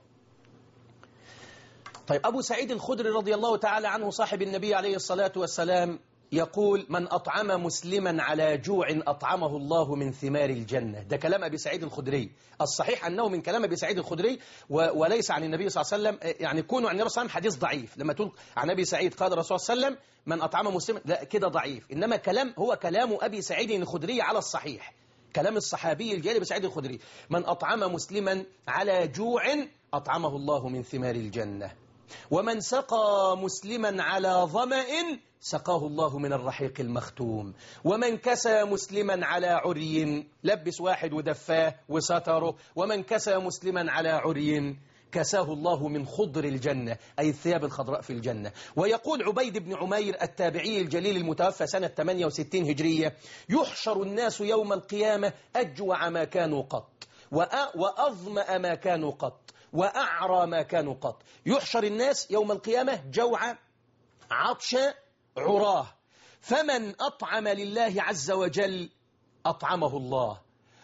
طيب أبو سعيد الخدري رضي الله تعالى عنه صاحب النبي عليه الصلاة والسلام يقول من أطعم مسلما على جوع أطعمه الله من ثمار الجنة ده كلام أبي سعيد الخدري الصحيح أنه من كلام أبي سعيد الخدري و- وليس عن النبي صلى الله عليه وسلم يعني كونه عن النبي صلى الله عليه وسلم حديث ضعيف لما تقول عن أبي سعيد قال الرسول صلى الله عليه وسلم من أطعم مسلما لا كده ضعيف إنما كلام هو كلام أبي سعيد الخدري على الصحيح كلام الصحابي الجليل أبي سعيد الخدري من أطعم مسلما على جوع أطعمه الله من ثمار الجنة ومن سقى مسلما على ظمأ سقاه الله من الرحيق المختوم ومن كسى مسلما على عري لبس واحد ودفاه وستره ومن كسى مسلما على عري كساه الله من خضر الجنة أي الثياب الخضراء في الجنة ويقول عبيد بن عمير التابعي الجليل المتوفى سنة 68 هجرية يحشر الناس يوم القيامة أجوع ما كانوا قط وأ- وأظمأ ما كانوا قط وأعرى ما كانوا قط يحشر الناس يوم القيامة جوع عطش عراه فمن أطعم لله عز وجل أطعمه الله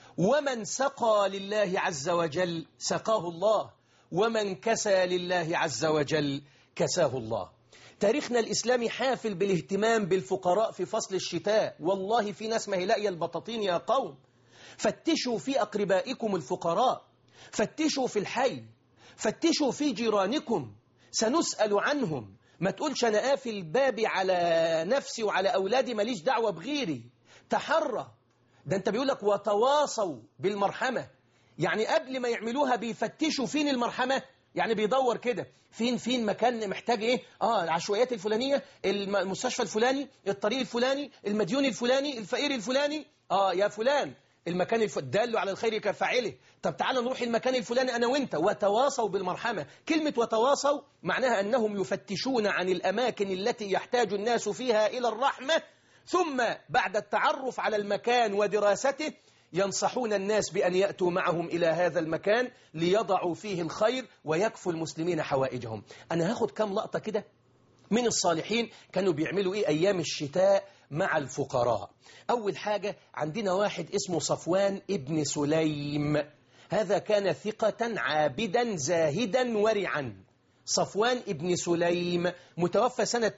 ومن سقى لله عز وجل سقاه الله ومن كسى لله عز وجل كساه الله تاريخنا الإسلامي حافل بالاهتمام بالفقراء في فصل الشتاء والله في ناس ما هي لاقيه البطاطين يا قوم فتشوا في أقربائكم الفقراء فتشوا في الحي فتشوا في جيرانكم سنسأل عنهم ما تقولش أنا قافل بابي على نفسي وعلى أولادي ماليش دعوة بغيري تحرى ده أنت بيقول لك وتواصوا بالمرحمة يعني قبل ما يعملوها بيفتشوا فين المرحمة يعني بيدور كده فين فين مكان محتاج ايه اه العشوائيات الفلانية الم- المستشفى الفلاني الطريق الفلاني المديون الفلاني الفقير الفلاني اه يا فلان المكان الف... دال على الخير كفاعله طب تعال نروح المكان الفلاني أنا وإنت وتواصوا بالمرحمة كلمة وتواصوا معناها أنهم يفتشون عن الأماكن التي يحتاج الناس فيها إلى الرحمة ثم بعد التعرف على المكان ودراسته ينصحون الناس بأن يأتوا معهم إلى هذا المكان ليضعوا فيه الخير ويكفوا المسلمين حوائجهم أنا هاخد كام لقطة كده من الصالحين كانوا بيعملوا إيه أيام الشتاء مع الفقراء أول حاجة عندنا واحد اسمه صفوان ابن سليم هذا كان ثقة عابدا زاهدا ورعا صفوان ابن سليم متوفى سنة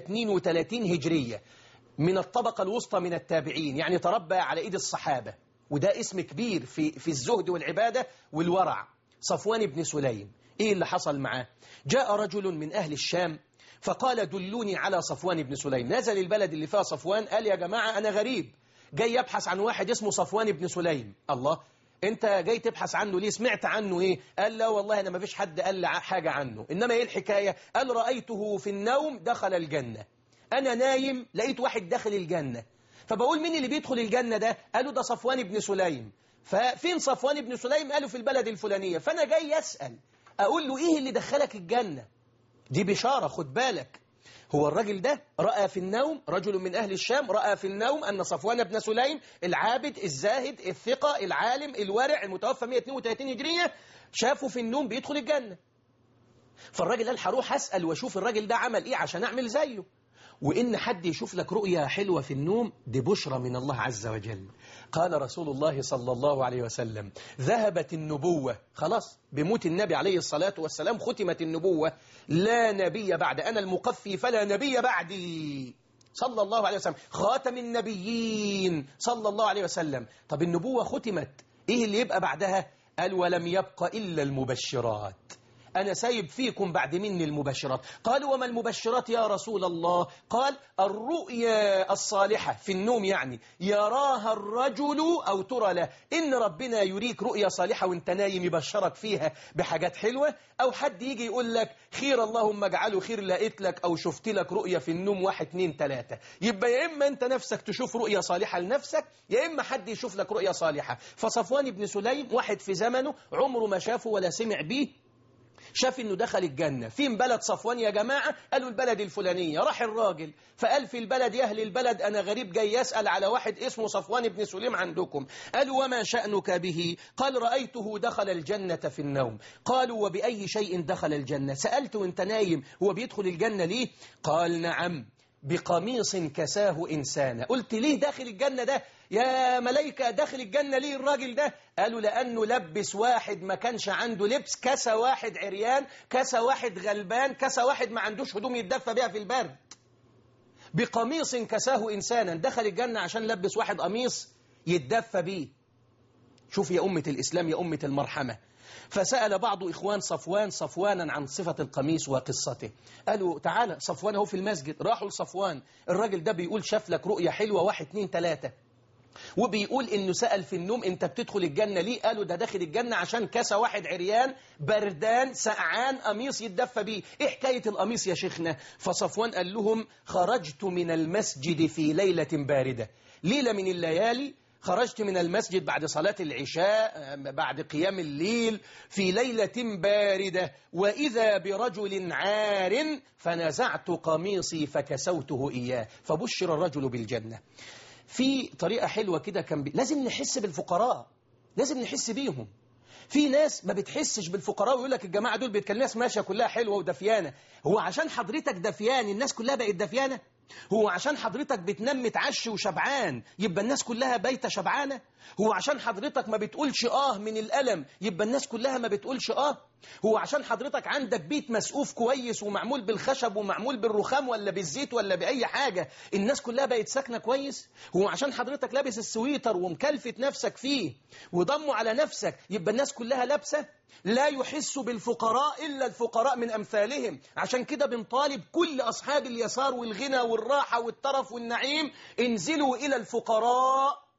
132 هجرية من الطبقة الوسطى من التابعين يعني تربى على إيد الصحابة وده اسم كبير في, في الزهد والعبادة والورع صفوان بن سليم إيه اللي حصل معاه جاء رجل من أهل الشام فقال دلوني على صفوان بن سليم نزل البلد اللي فيها صفوان قال يا جماعة أنا غريب جاي يبحث عن واحد اسمه صفوان بن سليم الله انت جاي تبحث عنه ليه سمعت عنه ايه قال لا والله انا ما فيش حد قال لي حاجة عنه انما ايه الحكاية قال رأيته في النوم دخل الجنة انا نايم لقيت واحد داخل الجنة فبقول مين اللي بيدخل الجنة ده قالوا ده صفوان بن سليم ففين صفوان بن سليم قالوا في البلد الفلانية فانا جاي اسأل اقول له ايه اللي دخلك الجنة دي بشارة خد بالك هو الرجل ده رأى في النوم رجل من أهل الشام رأى في النوم أن صفوان بن سليم العابد الزاهد الثقة العالم الورع المتوفى 132 هجرية شافه في النوم بيدخل الجنة فالراجل قال هروح أسأل واشوف الراجل ده عمل إيه عشان أعمل زيه وإن حد يشوف لك رؤيا حلوة في النوم دي بشرى من الله عز وجل قال رسول الله صلى الله عليه وسلم ذهبت النبوة خلاص بموت النبي عليه الصلاة والسلام ختمت النبوة لا نبي بعد أنا المقفي فلا نبي بعدي صلى الله عليه وسلم خاتم النبيين صلى الله عليه وسلم طب النبوة ختمت إيه اللي يبقى بعدها قال ولم يبق إلا المبشرات أنا سايب فيكم بعد مني المبشرات قالوا وما المبشرات يا رسول الله قال الرؤيا الصالحة في النوم يعني يراها الرجل أو ترى له إن ربنا يريك رؤيا صالحة وانت نايم يبشرك فيها بحاجات حلوة أو حد يجي يقول لك خير اللهم اجعله خير لقيت لك أو شفت لك رؤيا في النوم واحد اتنين تلاتة يبقى يا إما أنت نفسك تشوف رؤيا صالحة لنفسك يا إما حد يشوف لك رؤيا صالحة فصفوان بن سليم واحد في زمنه عمره ما شافه ولا سمع بيه شاف انه دخل الجنة فين بلد صفوان يا جماعة قالوا البلد الفلانية راح الراجل فقال في البلد يا أهل البلد أنا غريب جاي يسأل على واحد اسمه صفوان بن سليم عندكم قالوا وما شأنك به قال رأيته دخل الجنة في النوم قالوا وبأي شيء دخل الجنة سألت وانت نايم هو بيدخل الجنة ليه قال نعم بقميص كساه إنسانا قلت ليه داخل الجنة ده يا ملايكة داخل الجنة ليه الراجل ده قالوا لأنه لبس واحد ما كانش عنده لبس كسى واحد عريان كسى واحد غلبان كسى واحد ما عندوش هدوم يتدفى بيها في البرد بقميص كساه إنسانا دخل الجنة عشان لبس واحد قميص يتدفى بيه شوف يا أمة الإسلام يا أمة المرحمة فسأل بعض إخوان صفوان صفوانا عن صفة القميص وقصته قالوا تعالى صفوان هو في المسجد راحوا لصفوان الراجل ده بيقول شاف لك رؤية حلوة واحد اتنين تلاتة وبيقول انه سأل في النوم انت بتدخل الجنة ليه قالوا ده داخل الجنة عشان كسى واحد عريان بردان سقعان قميص يتدفى بيه ايه حكاية القميص يا شيخنا فصفوان قال لهم خرجت من المسجد في ليلة باردة ليلة من الليالي خرجت من المسجد بعد صلاة العشاء بعد قيام الليل في ليلة باردة وإذا برجل عار فنزعت قميصي فكسوته إياه فبشر الرجل بالجنة في طريقة حلوة كده كان بي... لازم نحس بالفقراء لازم نحس بيهم في ناس ما بتحسش بالفقراء ويقول لك الجماعة دول بيتكلموا ناس ماشية كلها حلوة ودفيانة هو عشان حضرتك دفيان الناس كلها بقت دفيانة هو عشان حضرتك بتنام متعشي وشبعان يبقى الناس كلها بايته شبعانه هو عشان حضرتك ما بتقولش اه من الألم يبقى الناس كلها ما بتقولش اه هو عشان حضرتك عندك بيت مسقوف كويس ومعمول بالخشب ومعمول بالرخام ولا بالزيت ولا بأي حاجة الناس كلها بقت ساكنة كويس هو عشان حضرتك لابس السويتر ومكلفت نفسك فيه وضمه على نفسك يبقى الناس كلها لابسة لا يحس بالفقراء إلا الفقراء من أمثالهم عشان كده بنطالب كل أصحاب اليسار والغنى والراحة والترف والنعيم انزلوا إلى الفقراء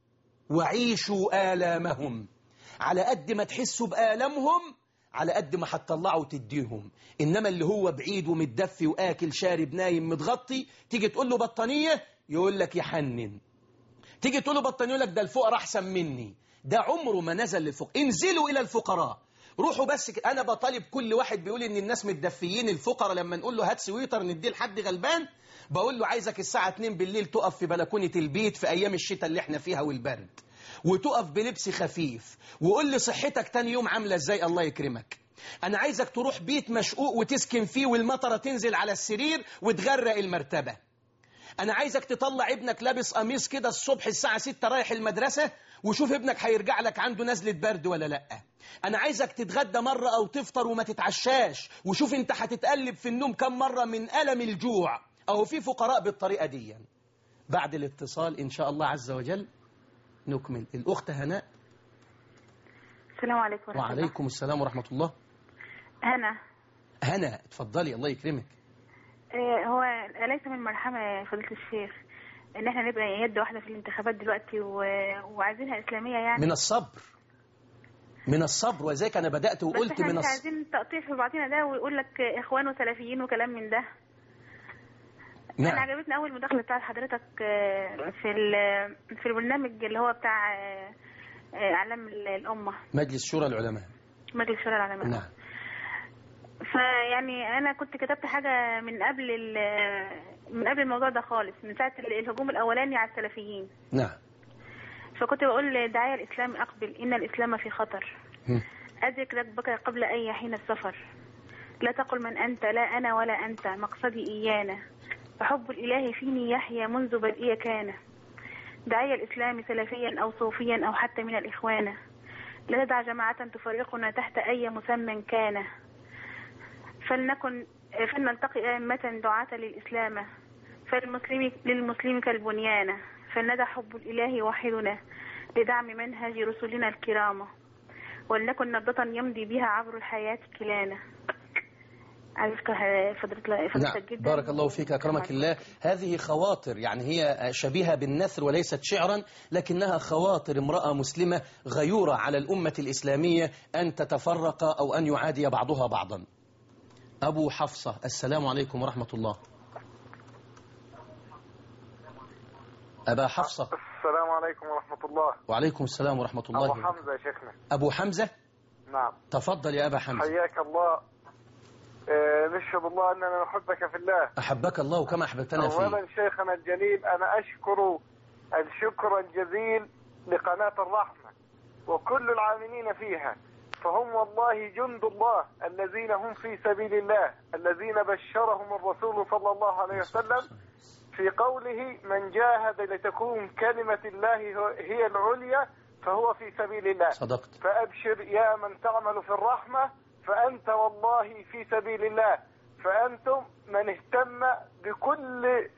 وعيشوا آلامهم على قد ما تحسوا بآلامهم على قد ما هتطلعوا وتديهم إنما اللي هو بعيد ومتدفي وآكل شارب نايم متغطي تيجي تقول له بطانية يقول لك يحنن تيجي تقول له بطانية يقول لك ده الفقراء أحسن مني ده عمره ما نزل للفقراء انزلوا إلى الفقراء روحوا بس كده. أنا بطالب كل واحد بيقول إن الناس متدفيين الفقراء لما نقول له هات سويتر نديه لحد غلبان بقول له عايزك الساعة 2 بالليل تقف في بلكونة البيت في أيام الشتاء اللي احنا فيها والبرد وتقف بلبس خفيف وقول لي صحتك تاني يوم عاملة ازاي الله يكرمك أنا عايزك تروح بيت مشقوق وتسكن فيه والمطرة تنزل على السرير وتغرق المرتبة أنا عايزك تطلع ابنك لابس قميص كده الصبح الساعة 6 رايح المدرسة وشوف ابنك هيرجع لك عنده نزلة برد ولا لأ أنا عايزك تتغدى مرة أو تفطر وما تتعشاش وشوف أنت هتتقلب في النوم كم مرة من ألم الجوع أو في فقراء بالطريقة دي بعد الاتصال إن شاء الله عز وجل نكمل الأخت هناء السلام عليكم ورحمة الله وعليكم السلام ورحمة الله هنا هنا اتفضلي الله يكرمك آه، هو ليس من مرحمة يا فضيلة الشيخ ان احنا نبقى يد واحده في الانتخابات دلوقتي و... وعايزينها اسلاميه يعني من الصبر من الصبر وذلك أنا بدأت بس وقلت احنا من مش الصبر عايزين تقطيع في بعضنا ده ويقول لك اخوان وسلفيين وكلام من ده انا نعم عجبتني اول مداخله بتاعت حضرتك آه، في ال- في البرنامج اللي هو بتاع آه، آه، اعلام ال- الامه مجلس شورى العلماء مجلس شورى العلماء نعم فيعني انا كنت كتبت حاجه من قبل ال- من قبل الموضوع ده خالص من ساعه ال- الهجوم الاولاني على السلفيين نعم فكنت بقول داعية الإسلام أقبل إن الإسلام في خطر هم. أدرك ربك قبل أن يحين السفر لا تقل من أنت لا أنا ولا أنت مقصدي إيانا فحب الإله فيني يحيى منذ بدئي كان داعية الإسلام سلفيا أو صوفيا أو حتى من الإخوان لا تدع جماعة تفرقنا تحت أي مسمى كان فلنكن فلنلتقي أئمة دعاة للإسلام فالمسلم للمسلم كالبنيان فلندع حب الإله وحدنا لدعم منهج رسلنا الكرام ولنكن نبضة يمضي بها عبر الحياة كلانا عرفت فضلت نعم فضلتك جدا بارك الله فيك أكرمك الله هذه خواطر يعني هي شبيهة بالنثر وليست شعرا لكنها خواطر امرأة مسلمة غيورة على الأمة الإسلامية أن تتفرق أو أن يعادي بعضها بعضا أبو حفصة السلام عليكم ورحمة الله أبا حفصة السلام عليكم ورحمة الله وعليكم السلام ورحمة الله أبو وبركاته. حمزة يا شيخنا أبو حمزة نعم تفضل يا أبا حمزة حياك الله آه، نشهد الله أننا نحبك في الله أحبك الله كما أحببتنا فيه أولا شيخنا الجليل أنا أشكر الشكر الجزيل لقناة الرحمة وكل العاملين فيها فهم والله جند الله الذين هم في سبيل الله الذين بشرهم الرسول صلى الله عليه وسلم في قوله من جاهد لتكون كلمة الله هي العليا فهو في سبيل الله صدقت فأبشر يا من تعمل في الرحمة فأنت والله في سبيل الله فأنتم من اهتم بكل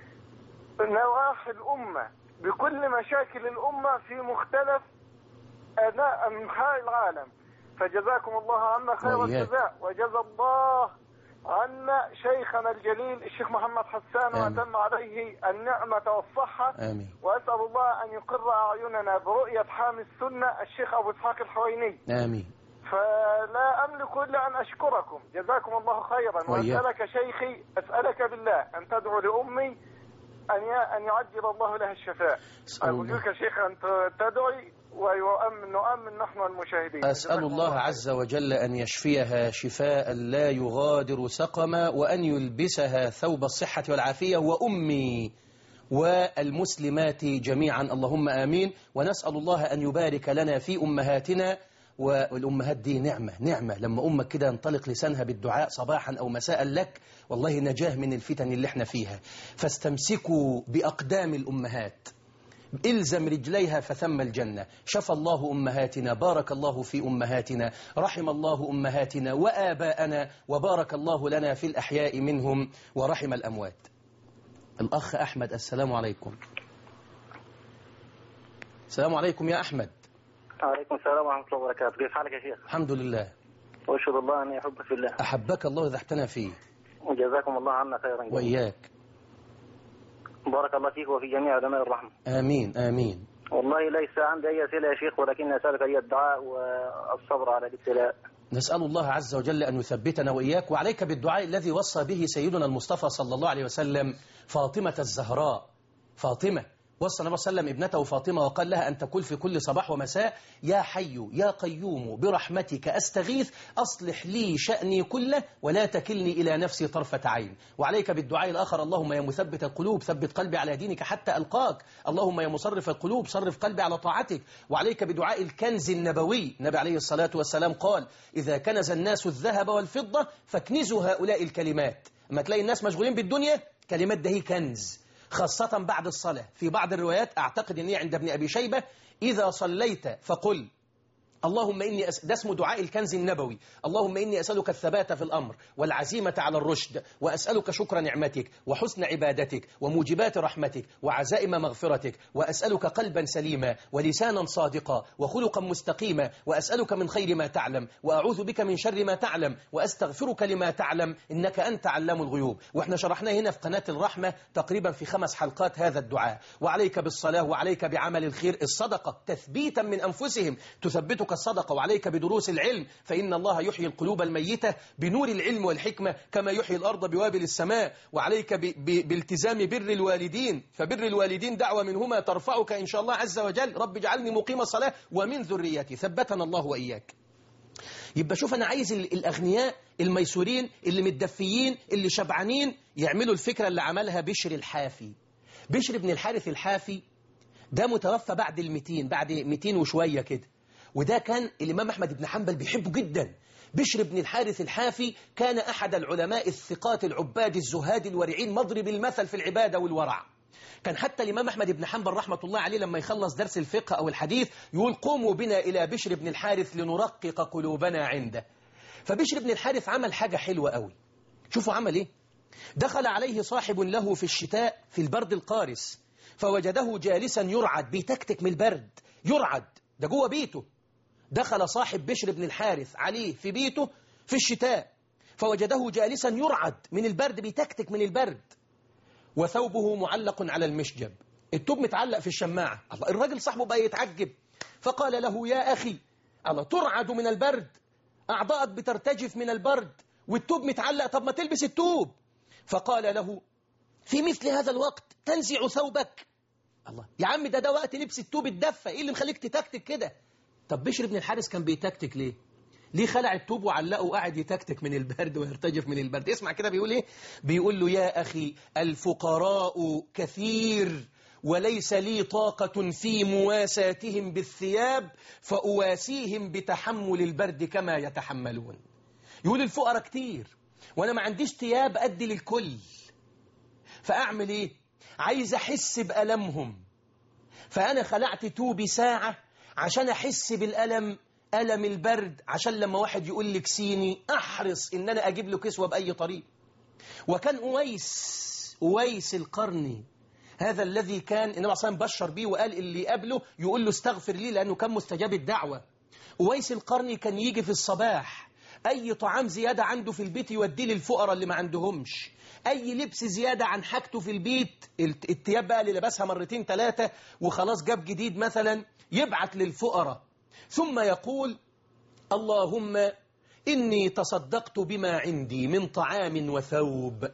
نواحي الأمة بكل مشاكل الأمة في مختلف أنا- أنحاء العالم فجزاكم الله عنا خير وإياك. الجزاء وجزى الله عنا شيخنا الجليل الشيخ محمد حسان آمين. وأتم عليه النعمة والصحة آمين وأسأل الله أن يقر أعيننا برؤية حامي السنة الشيخ أبو إسحاق الحويني آمين فلا أملك إلا أن أشكركم جزاكم الله خيرا وإياك. وأسألك شيخي أسألك بالله أن تدعو لأمي أن ي- أن يعجل الله لها الشفاء أسأل الله أرجوك يا شيخ أن ت- تدعي ويؤمن نؤمن نحن المشاهدين أسأل جزاكم الله خير. عز وجل أن يشفيها شفاء لا يغادر سقما وأن يلبسها ثوب الصحة والعافية وأمي والمسلمات جميعا اللهم آمين ونسأل الله أن يبارك لنا في أمهاتنا والأمهات دي نعمة نعمة لما أمك كده ينطلق لسانها بالدعاء صباحا أو مساء لك والله نجاه من الفتن اللي احنا فيها فاستمسكوا بأقدام الأمهات إلزم رجليها فثم الجنة شفى الله أمهاتنا بارك الله في أمهاتنا رحم الله أمهاتنا وآباءنا وبارك الله لنا في الأحياء منهم ورحم الأموات الأخ أحمد السلام عليكم السلام عليكم يا أحمد وعليكم السلام ورحمة الله وبركاته كيف حالك يا شيخ الحمد لله وأشهد الله أني أحبك في الله أحبك الله إذا احتنى فيه وجزاكم الله عنا خيرا جزيلا. وإياك بارك الله فيك وفي جميع علماء الرحمة آمين آمين والله ليس عندي أي أسئلة يا شيخ ولكن أسألك أي الدعاء والصبر على الابتلاء نسأل الله عز وجل أن يثبتنا وإياك وعليك بالدعاء الذي وصى به سيدنا المصطفى صلى الله عليه وسلم فاطمة الزهراء فاطمة وصى النبي صلى الله عليه وسلم ابنته فاطمة وقال لها أن تقول في كل صباح ومساء يا حي يا قيوم برحمتك أستغيث أصلح لي شأني كله ولا تكلني إلى نفسي طرفة عين وعليك بالدعاء الآخر اللهم يا مثبت القلوب ثبت قلبي على دينك حتى ألقاك اللهم يا مصرف القلوب صرف قلبي على طاعتك وعليك بدعاء الكنز النبوي النبي عليه الصلاة والسلام قال إذا كنز الناس الذهب والفضة فاكنزوا هؤلاء الكلمات اما تلاقي الناس مشغولين بالدنيا كلمات ده هي كنز خاصة بعد الصلاة في بعض الروايات أعتقد أن هي عند ابن أبي شيبة إذا صليت فقل اللهم إني أس... ده اسمه دعاء الكنز النبوي اللهم إني أسألك الثبات في الأمر والعزيمة على الرشد وأسألك شكر نعمتك وحسن عبادتك وموجبات رحمتك وعزائم مغفرتك وأسألك قلبا سليما ولسانا صادقا وخلقا مستقيما وأسألك من خير ما تعلم وأعوذ بك من شر ما تعلم وأستغفرك لما تعلم إنك أنت علام الغيوب وإحنا شرحنا هنا في قناة الرحمة تقريبا في خمس حلقات هذا الدعاء وعليك بالصلاة وعليك بعمل الخير الصدقة تثبيتا من أنفسهم تثبتك الصدقة وعليك بدروس العلم فإن الله يحيي القلوب الميتة بنور العلم والحكمة كما يحيي الأرض بوابل السماء وعليك ب... ب... بالتزام بر الوالدين فبر الوالدين دعوة منهما ترفعك إن شاء الله عز وجل رب اجعلني مقيم الصلاة ومن ذريتي ثبتنا الله وإياك يبقى شوف أنا عايز ال- الأغنياء الميسورين اللي متدفيين اللي شبعانين يعملوا الفكرة اللي عملها بشر الحافي بشر بن الحارث الحافي ده متوفى بعد المتين بعد 200 وشوية كده وده كان الإمام أحمد بن حنبل بيحبه جدا بشر بن الحارث الحافي كان أحد العلماء الثقات العباد الزهاد الورعين مضرب المثل في العبادة والورع كان حتى الإمام أحمد بن حنبل رحمة الله عليه لما يخلص درس الفقه أو الحديث يقول قوموا بنا إلى بشر بن الحارث لنرقق قلوبنا عنده فبشر بن الحارث عمل حاجة حلوة قوي شوفوا عمل إيه دخل عليه صاحب له في الشتاء في البرد القارس فوجده جالسا يرعد بيتكتك من البرد يرعد ده جوه بيته دخل صاحب بشر بن الحارث عليه في بيته في الشتاء فوجده جالسا يرعد من البرد بيتكتك من البرد وثوبه معلق على المشجب التوب متعلق في الشماعة الله الراجل صاحبه بقى يتعجب فقال له يا أخي الله ترعد من البرد أعضاءك بترتجف من البرد والتوب متعلق طب ما تلبس التوب فقال له في مثل هذا الوقت تنزع ثوبك الله يا عم ده ده وقت لبس التوب الدفة ايه اللي مخليك تتكتك كده طب بشر بن الحارث كان بيتكتك ليه ليه خلع التوب وعلقه وقاعد يتكتك من البرد ويرتجف من البرد اسمع كده بيقول ايه بيقول له يا أخي الفقراء كثير وليس لي طاقة في مواساتهم بالثياب فأواسيهم بتحمل البرد كما يتحملون يقول الفقراء كتير وأنا ما عنديش ثياب أدي للكل فأعمل إيه عايز أحس بألمهم فأنا خلعت توبي ساعة عشان أحس بالألم ألم البرد عشان لما واحد يقول لي كسيني أحرص إن أنا أجيب له كسوة بأي طريق وكان أويس أويس القرني هذا الذي كان النبي صلى الله عليه وسلم بشر بيه وقال اللي يقابله يقول له استغفر لي لأنه كان مستجاب الدعوة أويس القرني كان يجي في الصباح أي طعام زيادة عنده في البيت يوديه للفقراء اللي ما عندهمش أي لبس زيادة عن حاجته في البيت الت- التياب بقى اللي لبسها مرتين ثلاثة وخلاص جاب جديد مثلا يبعت للفقراء ثم يقول اللهم إني تصدقت بما عندي من طعام وثوب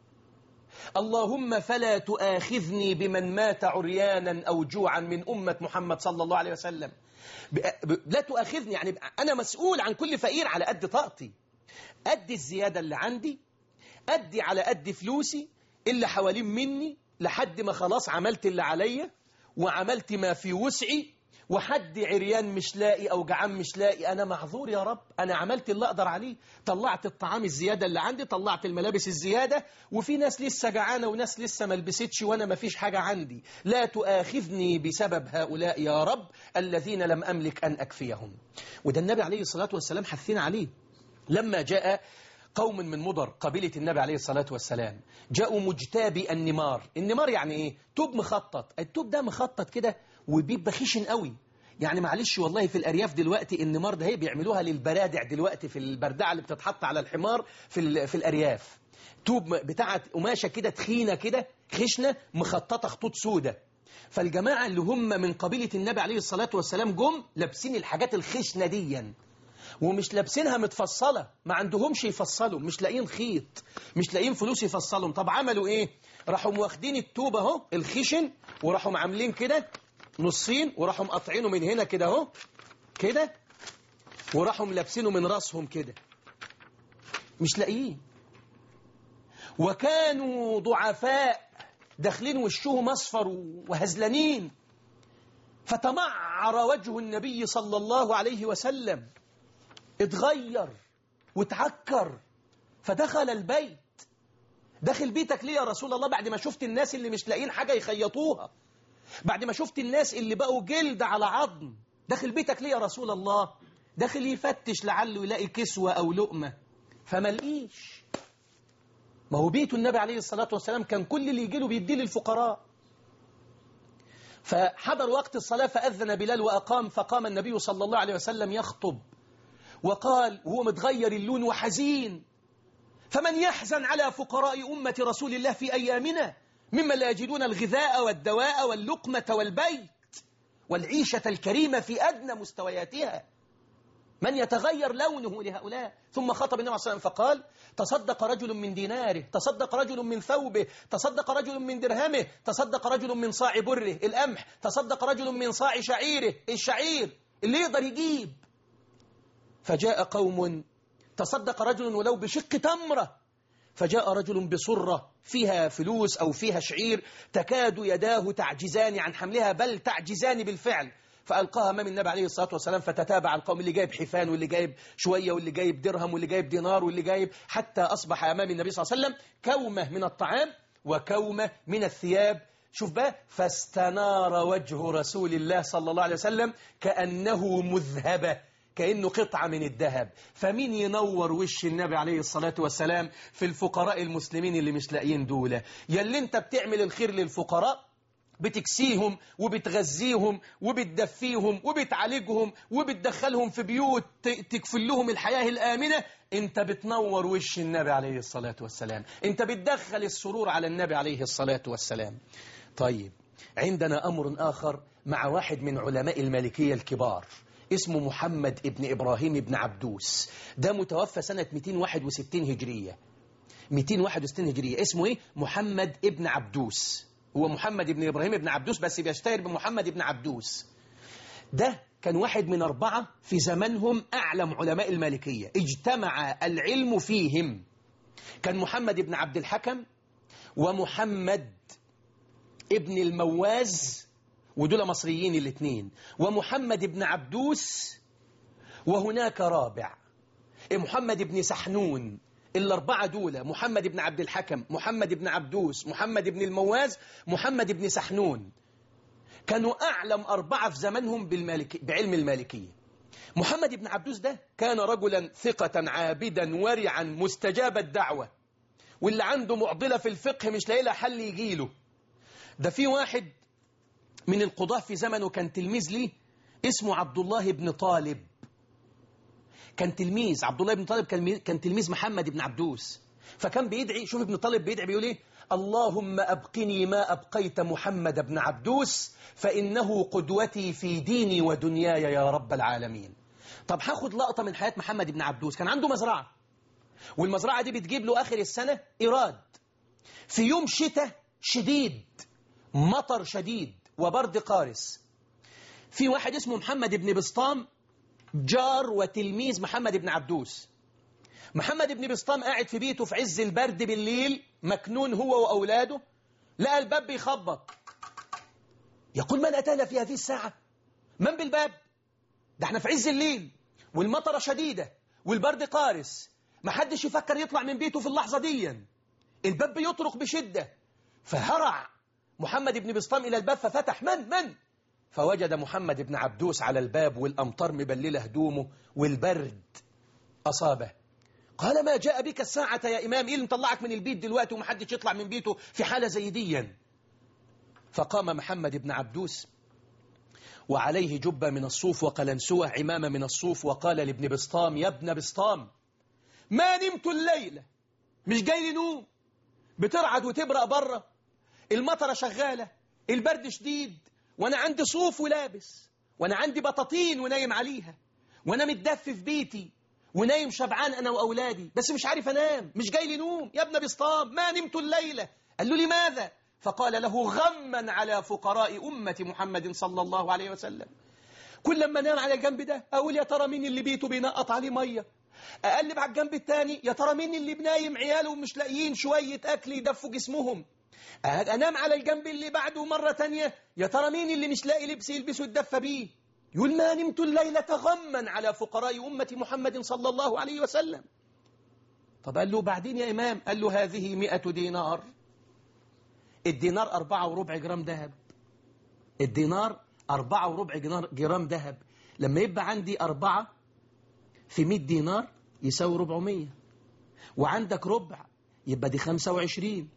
اللهم فلا تؤاخذني بمن مات عريانا أو جوعا من أمة محمد صلى الله عليه وسلم ب- ب- لا تؤاخذني يعني أنا مسؤول عن كل فقير على قد طاقتي أدي الزيادة اللي عندي أدي على قد فلوسي اللي حوالين مني لحد ما خلاص عملت اللي عليا وعملت ما في وسعي وحد عريان مش لاقي أو جعان مش لاقي أنا معذور يا رب أنا عملت اللي أقدر عليه طلعت الطعام الزيادة اللي عندي طلعت الملابس الزيادة وفي ناس لسه جعانة وناس لسه ما لبستش وأنا ما فيش حاجة عندي لا تؤاخذني بسبب هؤلاء يا رب الذين لم أملك أن أكفيهم وده النبي عليه الصلاة والسلام حثنا عليه لما جاء قوم من مضر قبيلة النبي عليه الصلاة والسلام جاءوا مجتابي النمار النمار يعني ايه توب مخطط التوب ده مخطط كده وبيبقى خشن قوي يعني معلش والله في الأرياف دلوقتي النمار ده هي بيعملوها للبرادع دلوقتي في البردعة اللي بتتحط على الحمار في, ال- في الأرياف توب بتاعت قماشة كده تخينة كده خشنة مخططة خطوط سودة فالجماعة اللي هم من قبيلة النبي عليه الصلاة والسلام جم لابسين الحاجات الخشنة ديًا ومش لابسينها متفصلة ما عندهمش يفصلوا مش لاقيين خيط مش لاقيين فلوس يفصلهم طب عملوا ايه راحوا واخدين التوبة اهو الخشن وراحوا عاملين كده نصين وراحوا مقطعينه من هنا كده اهو كده وراحوا لابسينه من راسهم كده مش لاقيين وكانوا ضعفاء داخلين وشهم اصفر وهزلانين فتمعر وجه النبي صلى الله عليه وسلم اتغير وتعكر فدخل البيت داخل بيتك ليه يا رسول الله بعد ما شفت الناس اللي مش لاقيين حاجة يخيطوها بعد ما شفت الناس اللي بقوا جلد على عظم داخل بيتك ليه يا رسول الله داخل يفتش لعله يلاقي كسوة أو لقمة فما لقيش ما هو بيت النبي عليه الصلاة والسلام كان كل اللي يجي له بيديه للفقراء فحضر وقت الصلاة فأذن بلال وأقام فقام النبي صلى الله عليه وسلم يخطب وقال وهو متغير اللون وحزين فمن يحزن على فقراء أمة رسول الله في أيامنا ممن لا يجدون الغذاء والدواء واللقمة والبيت والعيشة الكريمة في أدنى مستوياتها من يتغير لونه لهؤلاء ثم خطب النبي صلى الله عليه وسلم فقال تصدق رجل من ديناره تصدق رجل من ثوبه تصدق رجل من درهمه تصدق رجل من صاع بره القمح تصدق رجل من صاع شعيره الشعير اللي يقدر يجيب فجاء قوم تصدق رجل ولو بشق تمرة فجاء رجل بصرة فيها فلوس أو فيها شعير تكاد يداه تعجزان عن حملها بل تعجزان بالفعل فألقاها أمام النبي عليه الصلاة والسلام فتتابع القوم اللي جايب حفان واللي جايب شوية واللي جايب درهم واللي جايب دينار واللي جايب حتى أصبح أمام النبي صلى الله عليه وسلم كومة من الطعام وكومة من الثياب شوف بقى فاستنار وجه رسول الله صلى الله عليه وسلم كأنه مذهبة كأنه قطعة من الذهب فمين ينور وش النبي عليه الصلاة والسلام في الفقراء المسلمين اللي مش لاقيين دولة يلي انت بتعمل الخير للفقراء بتكسيهم وبتغذيهم وبتدفيهم وبتعالجهم وبتدخلهم في بيوت تكفل لهم الحياة الآمنة انت بتنور وش النبي عليه الصلاة والسلام انت بتدخل السرور على النبي عليه الصلاة والسلام طيب عندنا أمر آخر مع واحد من علماء المالكية الكبار اسمه محمد ابن إبراهيم ابن عبدوس ده متوفى سنة 261 هجرية 261 هجرية اسمه ايه؟ محمد ابن عبدوس هو محمد ابن إبراهيم ابن عبدوس بس بيشتهر بمحمد ابن عبدوس ده كان واحد من أربعة في زمنهم أعلم علماء المالكية اجتمع العلم فيهم كان محمد ابن عبد الحكم ومحمد ابن المواز ودول مصريين الاثنين ومحمد بن عبدوس وهناك رابع محمد بن سحنون الأربعة دول محمد بن عبد الحكم محمد بن عبدوس محمد بن المواز محمد بن سحنون كانوا أعلم أربعة في زمنهم بالمالكي بعلم المالكية محمد بن عبدوس ده كان رجلا ثقة عابدا ورعا مستجاب الدعوة واللي عنده معضلة في الفقه مش لاقي لها حل يجيله ده في واحد من القضاة في زمنه كان تلميذ ليه اسمه عبد الله بن طالب كان تلميذ عبد الله بن طالب كان كان تلميذ محمد بن عبدوس فكان بيدعي شوف ابن طالب بيدعي بيقول ايه اللهم أبقني ما أبقيت محمد بن عبدوس فإنه قدوتي في ديني ودنياي يا رب العالمين طب هاخد لقطة من حياة محمد بن عبدوس كان عنده مزرعة والمزرعة دي بتجيب له آخر السنة إيراد في يوم شتاء شديد مطر شديد وبرد قارس في واحد اسمه محمد بن بسطام جار وتلميذ محمد بن عبدوس محمد بن بسطام قاعد في بيته في عز البرد بالليل مكنون هو وأولاده لقى الباب بيخبط يقول من أتانا في هذه الساعة من بالباب ده احنا في عز الليل والمطرة شديدة والبرد قارس ما حدش يفكر يطلع من بيته في اللحظة دي الباب بيطرق بشدة فهرع محمد بن بسطام إلى الباب ففتح من من فوجد محمد بن عبدوس على الباب والأمطار مبللة هدومه والبرد أصابه قال ما جاء بك الساعة يا إمام إيه اللي مطلعك من البيت دلوقتي ومحدش يطلع من بيته في حالة زي دي فقام محمد بن عبدوس وعليه جبة من الصوف وقلنسوة عمامة من الصوف وقال لابن بسطام يا ابن بسطام ما نمت الليلة مش جاي لي نوم بترعد وتبرق بره المطرة شغالة البرد شديد وانا عندي صوف ولابس وانا عندي بطاطين ونايم عليها وانا متدفي في بيتي ونايم شبعان انا واولادي بس مش عارف انام مش جاي لي نوم يا ابن بسطام ما نمت الليله قال له لماذا فقال له غما على فقراء امه محمد صلى الله عليه وسلم كل لما انام على الجنب ده اقول يا ترى مين اللي بيته بينقط عليه ميه اقلب على الجنب الثاني يا ترى مين اللي بنايم عياله ومش لاقيين شويه اكل يدفوا جسمهم انام على الجنب اللي بعده مره تانية يا ترى مين اللي مش لاقي لبس يلبسه يتدفى بيه يقول ما نمت الليلة غما على فقراء أمة محمد صلى الله عليه وسلم طب قال له بعدين يا إمام قال له هذه مئة دينار الدينار أربعة وربع جرام ذهب الدينار أربعة وربع جرام ذهب لما يبقى عندي أربعة في 100 دينار يساوي 400 وعندك ربع يبقى دي 25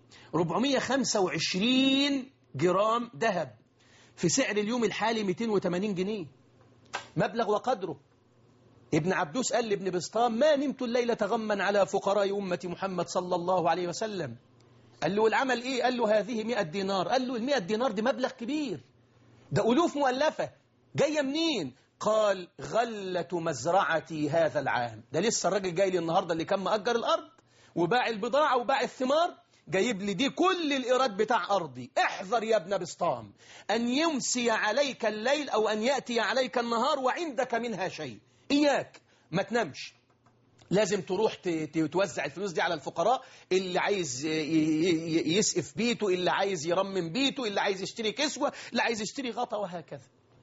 425 جرام ذهب في سعر اليوم الحالي 280 جنيه مبلغ وقدره ابن عبدوس قال لابن بسطام ما نمت الليلة غما على فقراء أمة محمد صلى الله عليه وسلم قال له العمل إيه؟ قال له هذه 100 دينار قال له ال 100 دينار دي مبلغ كبير ده ألوف مؤلفة جاية منين؟ قال غلة مزرعتي هذا العام ده لسه الراجل جاي لي النهاردة اللي كان مأجر الأرض وباع البضاعة وباع الثمار جايب لي دي كل الإيراد بتاع أرضي احذر يا ابن بسطام أن يمسي عليك الليل أو أن يأتي عليك النهار وعندك منها شيء إياك ما تنامش لازم تروح ت- ت- توزع الفلوس دي على الفقراء اللي عايز ي- ي- يسقف بيته اللي عايز يرمم بيته اللي عايز يشتري كسوة اللي عايز يشتري غطا وهكذا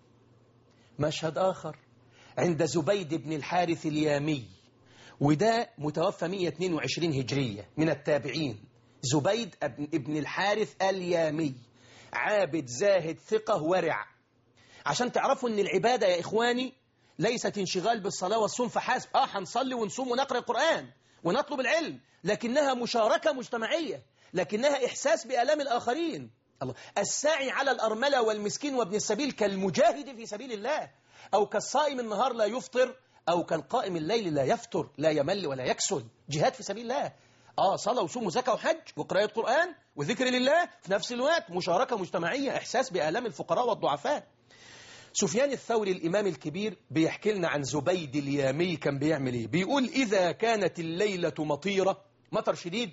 مشهد آخر عند زبيد بن الحارث اليامي وده متوفى 122 هجرية من التابعين زبيد ابن ابن الحارث اليامي عابد زاهد ثقة ورع عشان تعرفوا ان العبادة يا إخواني ليست انشغال بالصلاة والصوم فحسب آه هنصلي ونصوم ونقرأ القرآن ونطلب العلم لكنها مشاركة مجتمعية لكنها إحساس بآلام الآخرين الله الساعي على الأرملة والمسكين وابن السبيل كالمجاهد في سبيل الله أو كالصائم النهار لا يفطر أو كالقائم الليل لا يفطر لا يمل ولا يكسل جهاد في سبيل الله آه صلاة وصوم وزكاة وحج وقراءة قرآن وذكر لله في نفس الوقت مشاركة مجتمعية إحساس بآلام الفقراء والضعفاء سفيان الثوري الإمام الكبير بيحكي لنا عن زبيد اليامي كان بيعمل إيه بيقول إذا كانت الليلة مطيرة مطر شديد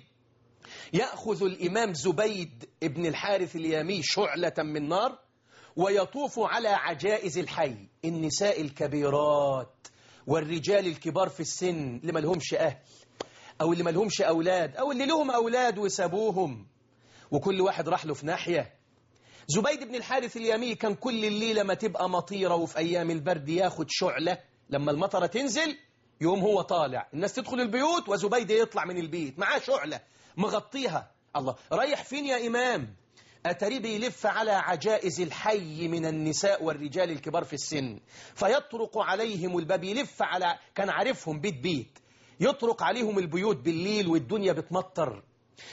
يأخذ الإمام زبيد ابن الحارث اليامي شعلة من نار ويطوف على عجائز الحي النساء الكبيرات والرجال الكبار في السن اللي ما لهمش أهل أو اللي ما لهمش أولاد أو اللي لهم أولاد وسابوهم وكل واحد راح له في ناحية زبيد بن الحارث اليامي كان كل الليلة ما تبقى مطيرة وفي أيام البرد ياخد شعلة لما المطرة تنزل يوم هو طالع الناس تدخل البيوت وزبيد يطلع من البيت معاه شعلة مغطيها الله رايح فين يا إمام أتري بيلف على عجائز الحي من النساء والرجال الكبار في السن فيطرق عليهم الباب يلف على كان عارفهم بيت بيت يطرق عليهم البيوت بالليل والدنيا بتمطر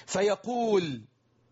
فيقول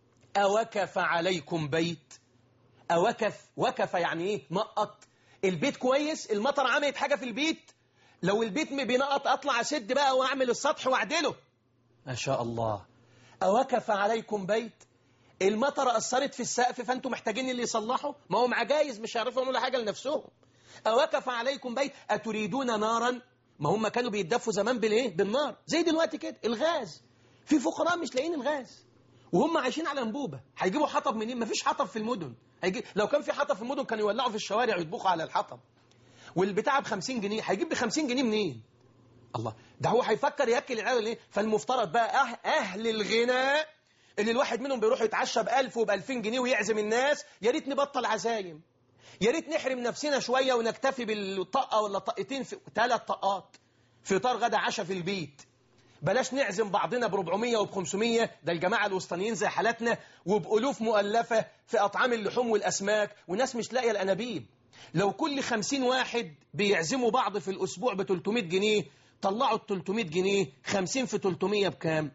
أوكف عليكم بيت أوكف وكف يعني إيه نقط البيت كويس المطر عملت حاجة في البيت لو البيت بينقط أطلع أسد بقى وأعمل السطح وأعدله ما شاء الله أوكف عليكم بيت المطر أثرت في السقف فأنتم محتاجين اللي يصلحوا ما هم عجايز مش هيعرفوا يعملوا حاجة لنفسهم أوكف عليكم بيت أتريدون نارا ما هم كانوا بيتدفوا زمان بالإيه بالنار زي دلوقتي كده الغاز في فقراء مش لاقيين الغاز وهم عايشين على انبوبه هيجيبوا حطب منين مفيش حطب في المدن هيجي لو كان في حطب في المدن كانوا يولعوا في الشوارع ويطبخوا على الحطب والبتاع ب 50 جنيه هيجيب ب 50 جنيه منين الله ده هو هيفكر ياكل العيال ليه فالمفترض بقى أه أهل الغنى اللي الواحد منهم بيروح يتعشى ب 1000 وب 2000 جنيه ويعزم الناس يا ريت نبطل عزايم يا ريت نحرم نفسنا شويه ونكتفي بالطقه ولا طقتين في ثلاث طقات فطار غدا عشاء في البيت بلاش نعزم بعضنا ب 400 وب 500 ده الجماعة الوسطانيين زي حالتنا وبألوف مؤلفة في أطعام اللحوم والأسماك وناس مش لاقية الأنابيب لو كل 50 واحد بيعزموا بعض في الأسبوع ب 300 جنيه طلعوا ال 300 جنيه 50 في 300 بكام؟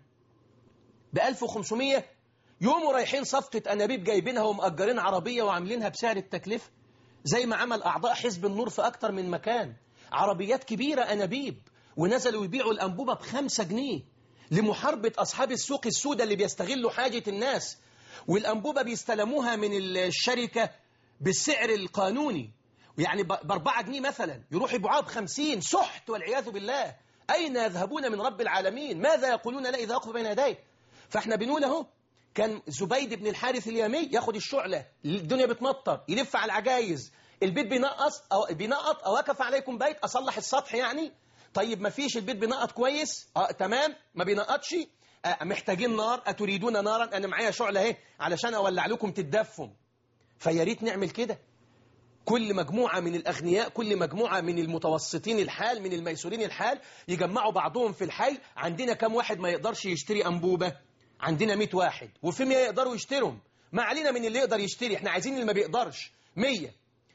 ب 1500 يوموا رايحين صفقة أنابيب جايبينها ومأجرين عربية وعاملينها بسعر التكلفة زي ما عمل أعضاء حزب النور في أكتر من مكان عربيات كبيرة أنابيب ونزلوا يبيعوا الأنبوبة بخمسة جنيه لمحاربة أصحاب السوق السوداء اللي بيستغلوا حاجة الناس والأنبوبة بيستلموها من الشركة بالسعر القانوني يعني بأربعة جنيه مثلا يروح يبيعوها بخمسين سحت والعياذ بالله أين يذهبون من رب العالمين ماذا يقولون لا إذا وقفوا بين يديه فاحنا بنقول اهو كان زبيد بن الحارث اليامي ياخد الشعلة الدنيا بتمطر يلف على العجايز البيت بينقص أو بينقط أو وقف عليكم بيت أصلح السطح يعني طيب ما فيش البيت بينقط كويس اه تمام ما بينقطش آه محتاجين نار أتريدون نارا أنا معايا شعلة اهي علشان أولع لكم تتدفوا فيا ريت نعمل كده كل مجموعة من الأغنياء كل مجموعة من المتوسطين الحال من الميسورين الحال يجمعوا بعضهم في الحي عندنا كم واحد ما يقدرش يشتري أنبوبة عندنا 100 واحد وفي 100 يقدروا يشتروا ما علينا من اللي يقدر يشتري احنا عايزين اللي ما بيقدرش 100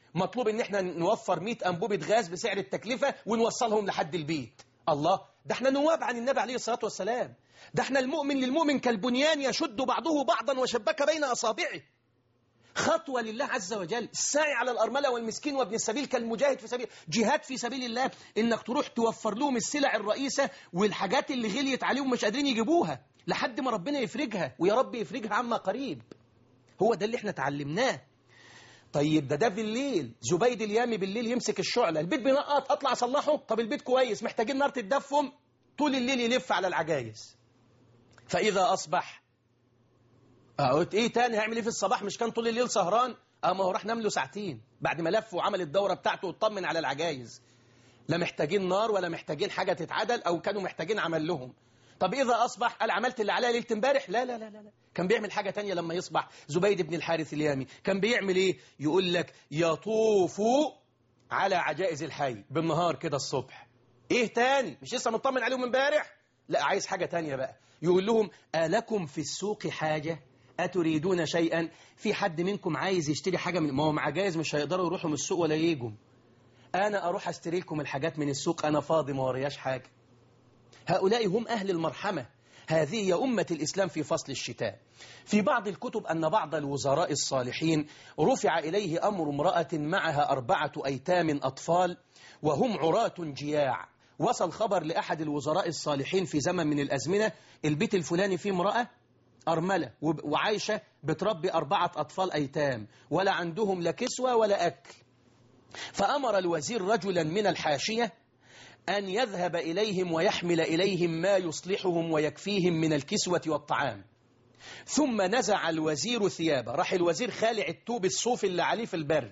مطلوب ان احنا نوفر 100 انبوبة غاز بسعر التكلفة ونوصلهم لحد البيت الله ده احنا نواب عن النبي عليه الصلاة والسلام ده احنا المؤمن للمؤمن كالبنيان يشد بعضه بعضا وشبك بين أصابعه خطوة لله عز وجل الساعي على الأرملة والمسكين وابن السبيل كالمجاهد في سبيل جهاد في سبيل الله إنك تروح توفر لهم السلع الرئيسة والحاجات اللي غليت عليهم مش قادرين يجيبوها لحد ما ربنا يفرجها ويا رب يفرجها عما قريب هو ده اللي احنا اتعلمناه طيب ده ده بالليل زبيد اليامي بالليل يمسك الشعلة البيت بينقط اطلع اصلحه طب البيت كويس محتاجين نار تدفهم طول الليل يلف على العجايز فإذا أصبح قلت ايه تاني هيعمل ايه في الصباح مش كان طول الليل سهران اه ما هو راح نام له ساعتين بعد ما لف وعمل الدورة بتاعته واطمن على العجايز لا محتاجين نار ولا محتاجين حاجة تتعدل او كانوا محتاجين عمل لهم طب إذا أصبح قال عملت اللي عليا ليلة امبارح لا لا لا لا كان بيعمل حاجة تانية لما يصبح زبيد بن الحارث اليامي كان بيعمل إيه يقول لك يطوف على عجائز الحي بالنهار كده الصبح إيه تاني مش لسه مطمن عليهم امبارح لا عايز حاجة تانية بقى يقول لهم ألكم في السوق حاجة أتريدون شيئا في حد منكم عايز يشتري حاجة من ما هو عجائز مش هيقدروا يروحوا من السوق ولا يجوا أنا أروح أشتري لكم الحاجات من السوق أنا فاضي ما ورياش حاجة هؤلاء هم أهل المرحمة هذه هي أمة الإسلام في فصل الشتاء في بعض الكتب أن بعض الوزراء الصالحين رفع إليه أمر امرأة معها أربعة أيتام أطفال وهم عراة جياع وصل خبر لأحد الوزراء الصالحين في زمن من الأزمنة البيت الفلاني فيه امرأة أرملة وعايشة بتربي أربعة أطفال أيتام ولا عندهم لا كسوة ولا أكل فأمر الوزير رجلا من الحاشية أن يذهب إليهم ويحمل إليهم ما يصلحهم ويكفيهم من الكسوة والطعام ثم نزع الوزير ثيابه راح الوزير خالع التوب الصوف اللي عليه في البرد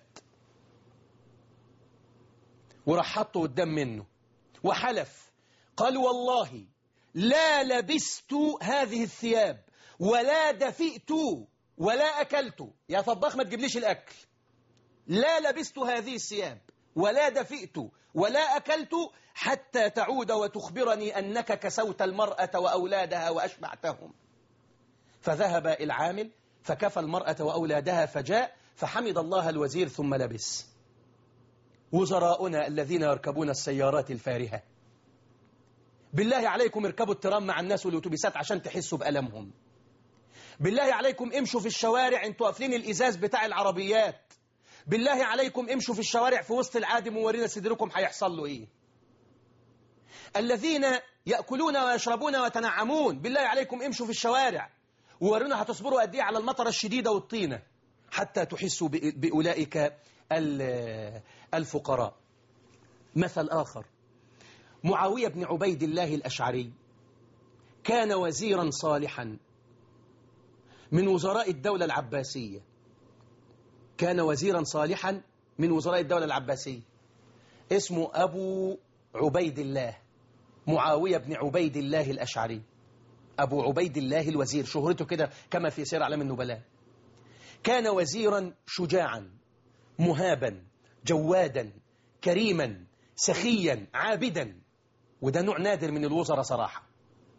وراح حطه قدام منه وحلف قال والله لا لبست هذه الثياب ولا دفئت ولا أكلت يا طباخ ما تجيبليش الأكل لا لبست هذه الثياب ولا دفئت ولا أكلت حتى تعود وتخبرني أنك كسوت المرأة وأولادها وأشبعتهم فذهب العامل فكفى المرأة وأولادها فجاء فحمد الله الوزير ثم لبس وزراؤنا الذين يركبون السيارات الفارهة بالله عليكم اركبوا الترام مع الناس والأتوبيسات عشان تحسوا بألمهم بالله عليكم امشوا في الشوارع انتوا قافلين الإزاز بتاع العربيات بالله عليكم امشوا في الشوارع في وسط العادم وورينا صدركم هيحصل له ايه الذين يأكلون ويشربون ويتنعمون بالله عليكم امشوا في الشوارع وورونا هتصبروا قد ايه على المطر الشديدة والطينة حتى تحسوا بأولئك الفقراء مثل آخر معاوية بن عبيد الله الأشعري كان وزيرا صالحا من وزراء الدولة العباسية كان وزيرا صالحا من وزراء الدولة العباسية اسمه أبو عبيد الله معاوية بن عبيد الله الأشعري أبو عبيد الله الوزير شهرته كده كما في سير علم النبلاء كان وزيرا شجاعا مهابا جوادا كريما سخيا عابدا وده نوع نادر من الوزراء صراحة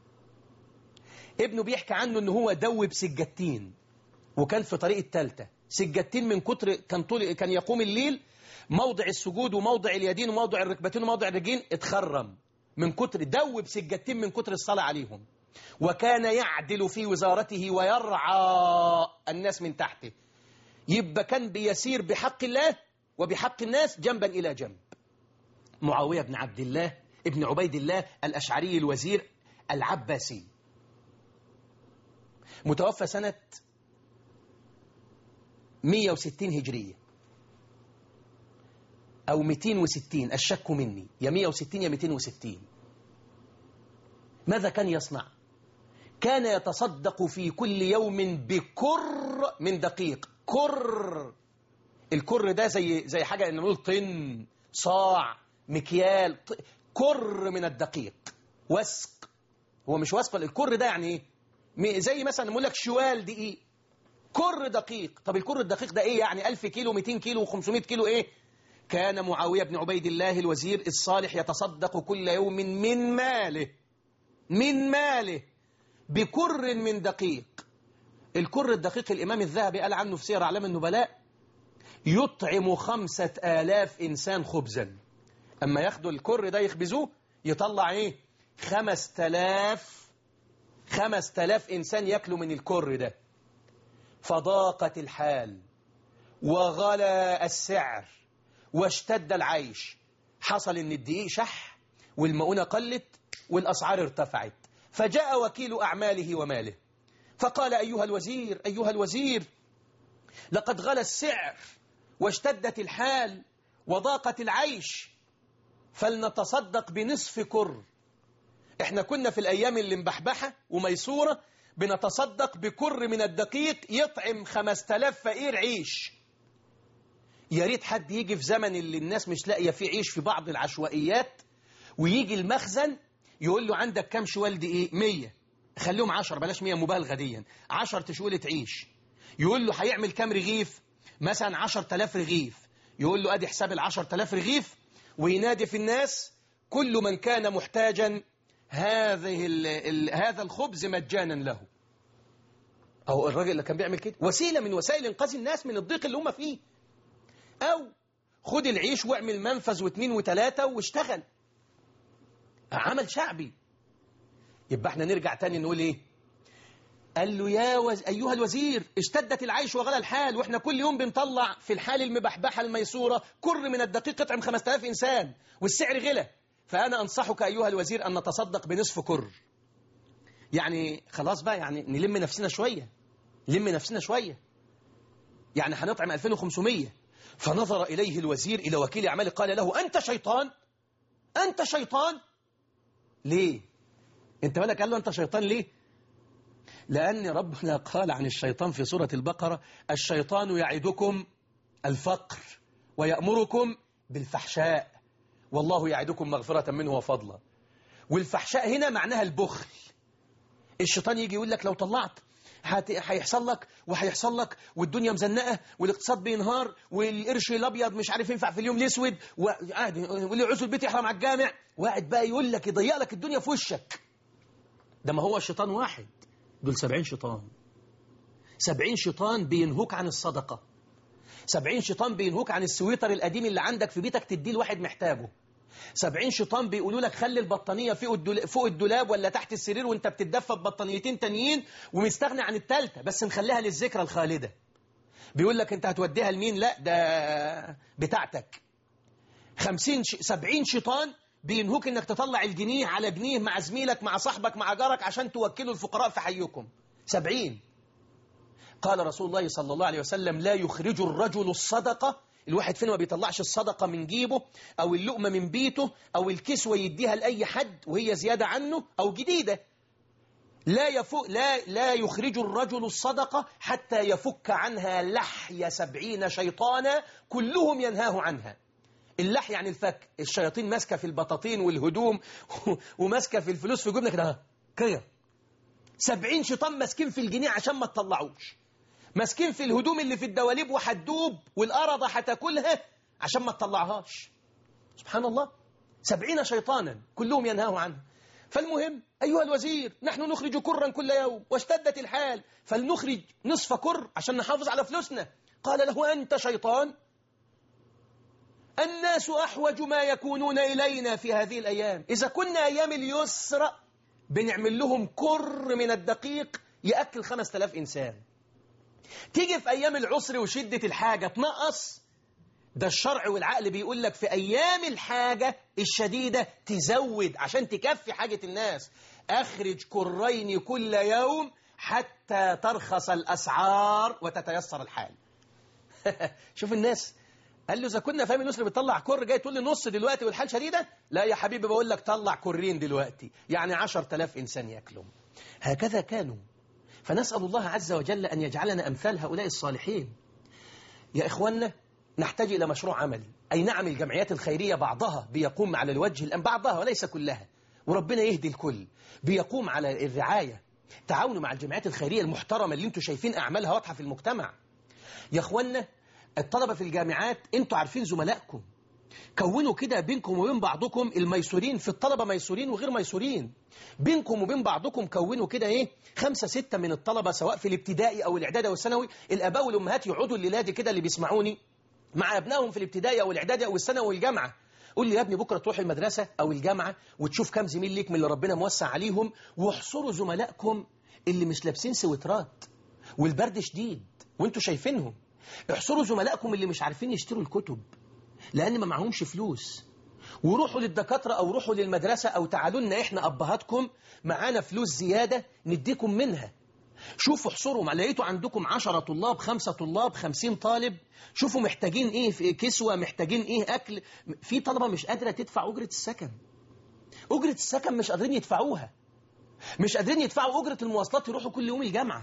ابنه بيحكي عنه ان هو دوب سجتين وكان في طريق التالتة سجتين من كتر كان طول كان يقوم الليل موضع السجود وموضع اليدين وموضع الركبتين وموضع الرجلين اتخرم من كتر دوب سجتين من كتر الصلاة عليهم وكان يعدل في وزارته ويرعى الناس من تحته يبقى كان بيسير بحق الله وبحق الناس جنبا إلى جنب معاوية بن عبد الله ابن عبيد الله الأشعري الوزير العباسي متوفى سنة 160 هجرية أو 260 الشك مني يا 160 يا 260 ماذا كان يصنع كان يتصدق في كل يوم بكر من دقيق كر الكر ده زي زي حاجة نقول طن صاع مكيال كر من الدقيق وسق هو مش وسق الكر ده يعني ايه زي مثلا نقول لك شوال دقيق كر دقيق طب الكر الدقيق ده ايه يعني 1000 كيلو 200 كيلو و500 كيلو ايه كان معاوية بن عبيد الله الوزير الصالح يتصدق كل يوم من ماله من ماله بكر من دقيق الكر الدقيق الإمام الذهبي قال عنه في سير أعلام النبلاء يطعم خمسة آلاف إنسان خبزا أما ياخدوا الكر ده يخبزوه يطلع إيه خمس تلاف خمس تلاف إنسان يأكلوا من الكر ده فضاقت الحال وغلى السعر واشتد العيش حصل ان الدقيق شح والمؤونة قلت والأسعار ارتفعت فجاء وكيل أعماله وماله فقال أيها الوزير أيها الوزير لقد غلى السعر واشتدت الحال وضاقت العيش فلنتصدق بنصف كر احنا كنا في الأيام اللي مبحبحة وميسورة بنتصدق بكر من الدقيق يطعم خمس تلاف فقير عيش يا ريت حد يجي في زمن اللي الناس مش لاقيه فيه عيش في بعض العشوائيات ويجي المخزن يقول له عندك كام شوال دقيق 100 خليهم 10 بلاش 100 مبالغه ديا 10 تشويله عيش يقول له هيعمل كام رغيف مثلا 10000 رغيف يقول له ادي حساب ال 10000 رغيف وينادي في الناس كل من كان محتاجا هذه ال ال هذا الخبز مجانا له أو الراجل اللي كان بيعمل كده وسيلة من وسائل إنقاذ الناس من الضيق اللي هم فيه أو خد العيش واعمل منفذ واثنين وثلاثة واشتغل عمل شعبي يبقى احنا نرجع تاني نقول ايه قال له يا وز... أيها الوزير اشتدت العيش وغلى الحال واحنا كل يوم بنطلع في الحال المبحبحة الميسورة كر من الدقيق قطع 5000 إنسان والسعر غلى فأنا أنصحك أيها الوزير أن نتصدق بنصف كر يعني خلاص بقى يعني نلم نفسنا شوية لم نفسنا شوية يعني هنطعم 2500 فنظر إليه الوزير إلى وكيل أعماله قال له أنت شيطان أنت شيطان ليه أنت مالك قال له أنت شيطان ليه لأن ربنا قال عن الشيطان في سورة البقرة الشيطان يعدكم الفقر ويأمركم بالفحشاء والله يعدكم مغفرة منه وفضلا والفحشاء هنا معناها البخل الشيطان يجي يقول لك لو طلعت هيحصل لك وهيحصل لك والدنيا مزنقه والاقتصاد بينهار والقرش الابيض مش عارف ينفع في اليوم الاسود وقاعد واللي عزو البيت يحرم على الجامع وقاعد بقى يقول لك يضيق لك الدنيا في وشك ده ما هو شيطان واحد دول سبعين شيطان سبعين شيطان بينهوك عن الصدقة سبعين شيطان بينهوك عن السويتر القديم اللي عندك في بيتك تديه لواحد محتاجه سبعين شيطان بيقولوا لك خلي البطانية فوق الدولاب, فوق الدولاب ولا تحت السرير وانت بتتدفى ببطانيتين تانيين ومستغني عن التالتة بس نخليها للذكرى الخالدة بيقول لك انت هتوديها لمين لا ده بتاعتك خمسين ش... سبعين شيطان بينهوك انك تطلع الجنيه على جنيه مع زميلك مع صاحبك مع جارك عشان توكلوا الفقراء في حيكم سبعين قال رسول الله صلى الله عليه وسلم لا يخرج الرجل الصدقة الواحد فينا ما بيطلعش الصدقة من جيبه أو اللقمة من بيته أو الكسوة يديها لأي حد وهي زيادة عنه أو جديدة لا, يفك لا, لا يخرج الرجل الصدقة حتى يفك عنها لحي سبعين شيطانا كلهم ينهاه عنها اللحي يعني الفك الشياطين ماسكة في البطاطين والهدوم وماسكة في الفلوس في جبنة كده كده سبعين شيطان ماسكين في الجنيه عشان ما تطلعوش ماسكين في الهدوم اللي في الدواليب وحدوب والأرض هتاكلها عشان ما تطلعهاش سبحان الله سبعين شيطانا كلهم ينهاه عنه فالمهم أيها الوزير نحن نخرج كرا كل يوم واشتدت الحال فلنخرج نصف كر عشان نحافظ على فلوسنا قال له أنت شيطان الناس أحوج ما يكونون إلينا في هذه الأيام إذا كنا أيام اليسر بنعمل لهم كر من الدقيق يأكل خمس تلاف إنسان تيجي في أيام العسر وشدة الحاجة تنقص ده الشرع والعقل بيقول لك في أيام الحاجة الشديدة تزود عشان تكفي حاجة الناس أخرج كرين كل يوم حتى ترخص الأسعار وتتيسر الحال شوف الناس قال له إذا كنا فاهم النصر بتطلع كر جاي تقول لي نص دلوقتي والحال شديدة لا يا حبيبي بقول لك طلع كرين دلوقتي يعني عشر تلاف إنسان يأكلوا هكذا كانوا فنسأل الله عز وجل أن يجعلنا أمثال هؤلاء الصالحين يا إخوانا نحتاج إلى مشروع عملي أي نعم الجمعيات الخيرية بعضها بيقوم على الوجه الآن بعضها وليس كلها وربنا يهدي الكل بيقوم على الرعاية تعاونوا مع الجمعيات الخيرية المحترمة اللي انتم شايفين أعمالها واضحة في المجتمع يا إخوانا الطلبة في الجامعات انتوا عارفين زملائكم كونوا كده بينكم وبين بعضكم الميسورين في الطلبة ميسورين وغير ميسورين بينكم وبين بعضكم كونوا كده ايه خمسة ستة من الطلبة سواء في الابتدائي أو الإعدادي أو الثانوي الآباء والأمهات يقعدوا الليلة دي كده اللي بيسمعوني مع ابنائهم في الابتدائي او الاعدادي او الثانوي والجامعه قول لي يا ابني بكره تروح المدرسه او الجامعه وتشوف كام زميل ليك من اللي ربنا موسع عليهم واحصروا زملائكم اللي مش لابسين سويترات والبرد شديد وانتوا شايفينهم احصروا زملائكم اللي مش عارفين يشتروا الكتب لان ما معهمش فلوس وروحوا للدكاترة أو روحوا للمدرسة أو تعالوا لنا إحنا أبهاتكم معانا فلوس زيادة نديكم منها شوفوا احصروا ما لقيتوا عندكم عشرة طلاب خمسة طلاب خمسين طالب شوفوا محتاجين ايه في كسوة محتاجين ايه اكل في طلبة مش قادرة تدفع أجرة السكن أجرة السكن مش قادرين يدفعوها مش قادرين يدفعوا أجرة المواصلات يروحوا كل يوم الجامعة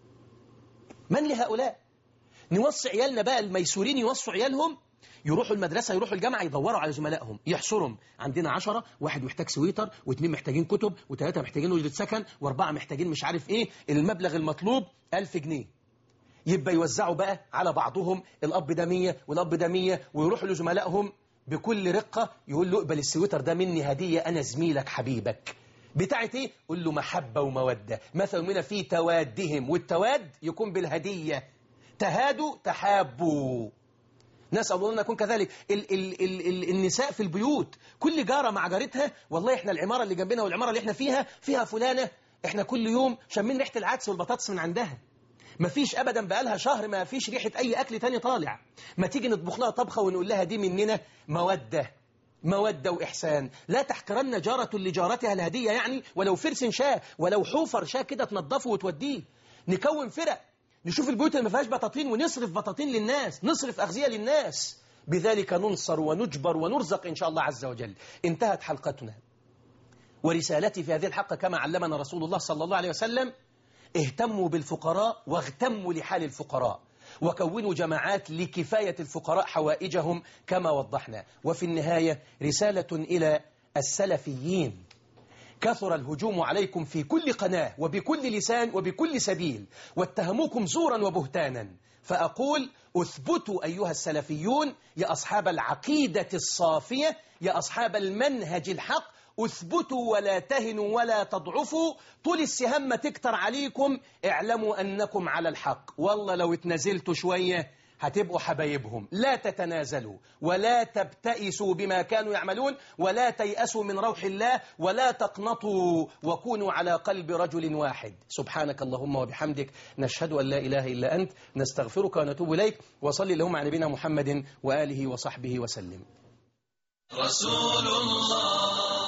من لهؤلاء نوصي عيالنا بقى الميسورين يوصوا عيالهم يروحوا المدرسة يروحوا الجامعة يدوروا على زملائهم يحصرهم عندنا عشرة واحد محتاج سويتر واثنين محتاجين كتب وثلاثة محتاجين وجدة سكن واربعة محتاجين مش عارف ايه المبلغ المطلوب ألف جنيه يبقى يوزعوا بقى على بعضهم الأب ده مية والأب ده مية ويروحوا لزملائهم بكل رقة يقول له اقبل السويتر ده مني هدية أنا زميلك حبيبك بتاعت ايه؟ قول له محبة ومودة مثل من في توادهم والتواد يكون بالهدية تهادوا تحابوا نسأل الله أن نكون كذلك ال ال ال ال النساء في البيوت كل جارة مع جارتها والله إحنا العمارة اللي جنبنا والعمارة اللي إحنا فيها فيها فلانة إحنا كل يوم شامين ريحة العدس والبطاطس من عندها ما فيش أبدا بقالها شهر ما فيش ريحة أي أكل تاني طالع ما تيجي نطبخ لها طبخة ونقول لها دي مننا مودة مودة وإحسان لا تحقرن جارة لجارتها الهدية يعني ولو فرس شاة ولو حوفر شاة كده تنظفه وتوديه نكون فرق نشوف البيوت اللي ما فيهاش بطاطين ونصرف بطاطين للناس نصرف أغذية للناس بذلك ننصر ونجبر ونرزق إن شاء الله عز وجل انتهت حلقتنا ورسالتي في هذه الحلقة كما علمنا رسول الله صلى الله عليه وسلم اهتموا بالفقراء واغتموا لحال الفقراء وكونوا جماعات لكفاية الفقراء حوائجهم كما وضحنا وفي النهاية رسالة إلى السلفيين كثر الهجوم عليكم في كل قناة وبكل لسان وبكل سبيل واتهموكم زورا وبهتانا فأقول أثبتوا أيها السلفيون يا أصحاب العقيدة الصافية يا أصحاب المنهج الحق اثبتوا ولا تهنوا ولا تضعفوا طول السهام ما تكتر عليكم اعلموا أنكم على الحق والله لو اتنزلتوا شوية هتبقوا حبايبهم لا تتنازلوا ولا تبتئسوا بما كانوا يعملون ولا تيأسوا من روح الله ولا تقنطوا وكونوا على قلب رجل واحد سبحانك اللهم وبحمدك نشهد أن لا إله إلا أنت نستغفرك ونتوب إليك وصلي اللهم على نبينا محمد وآله وصحبه وسلم رسول الله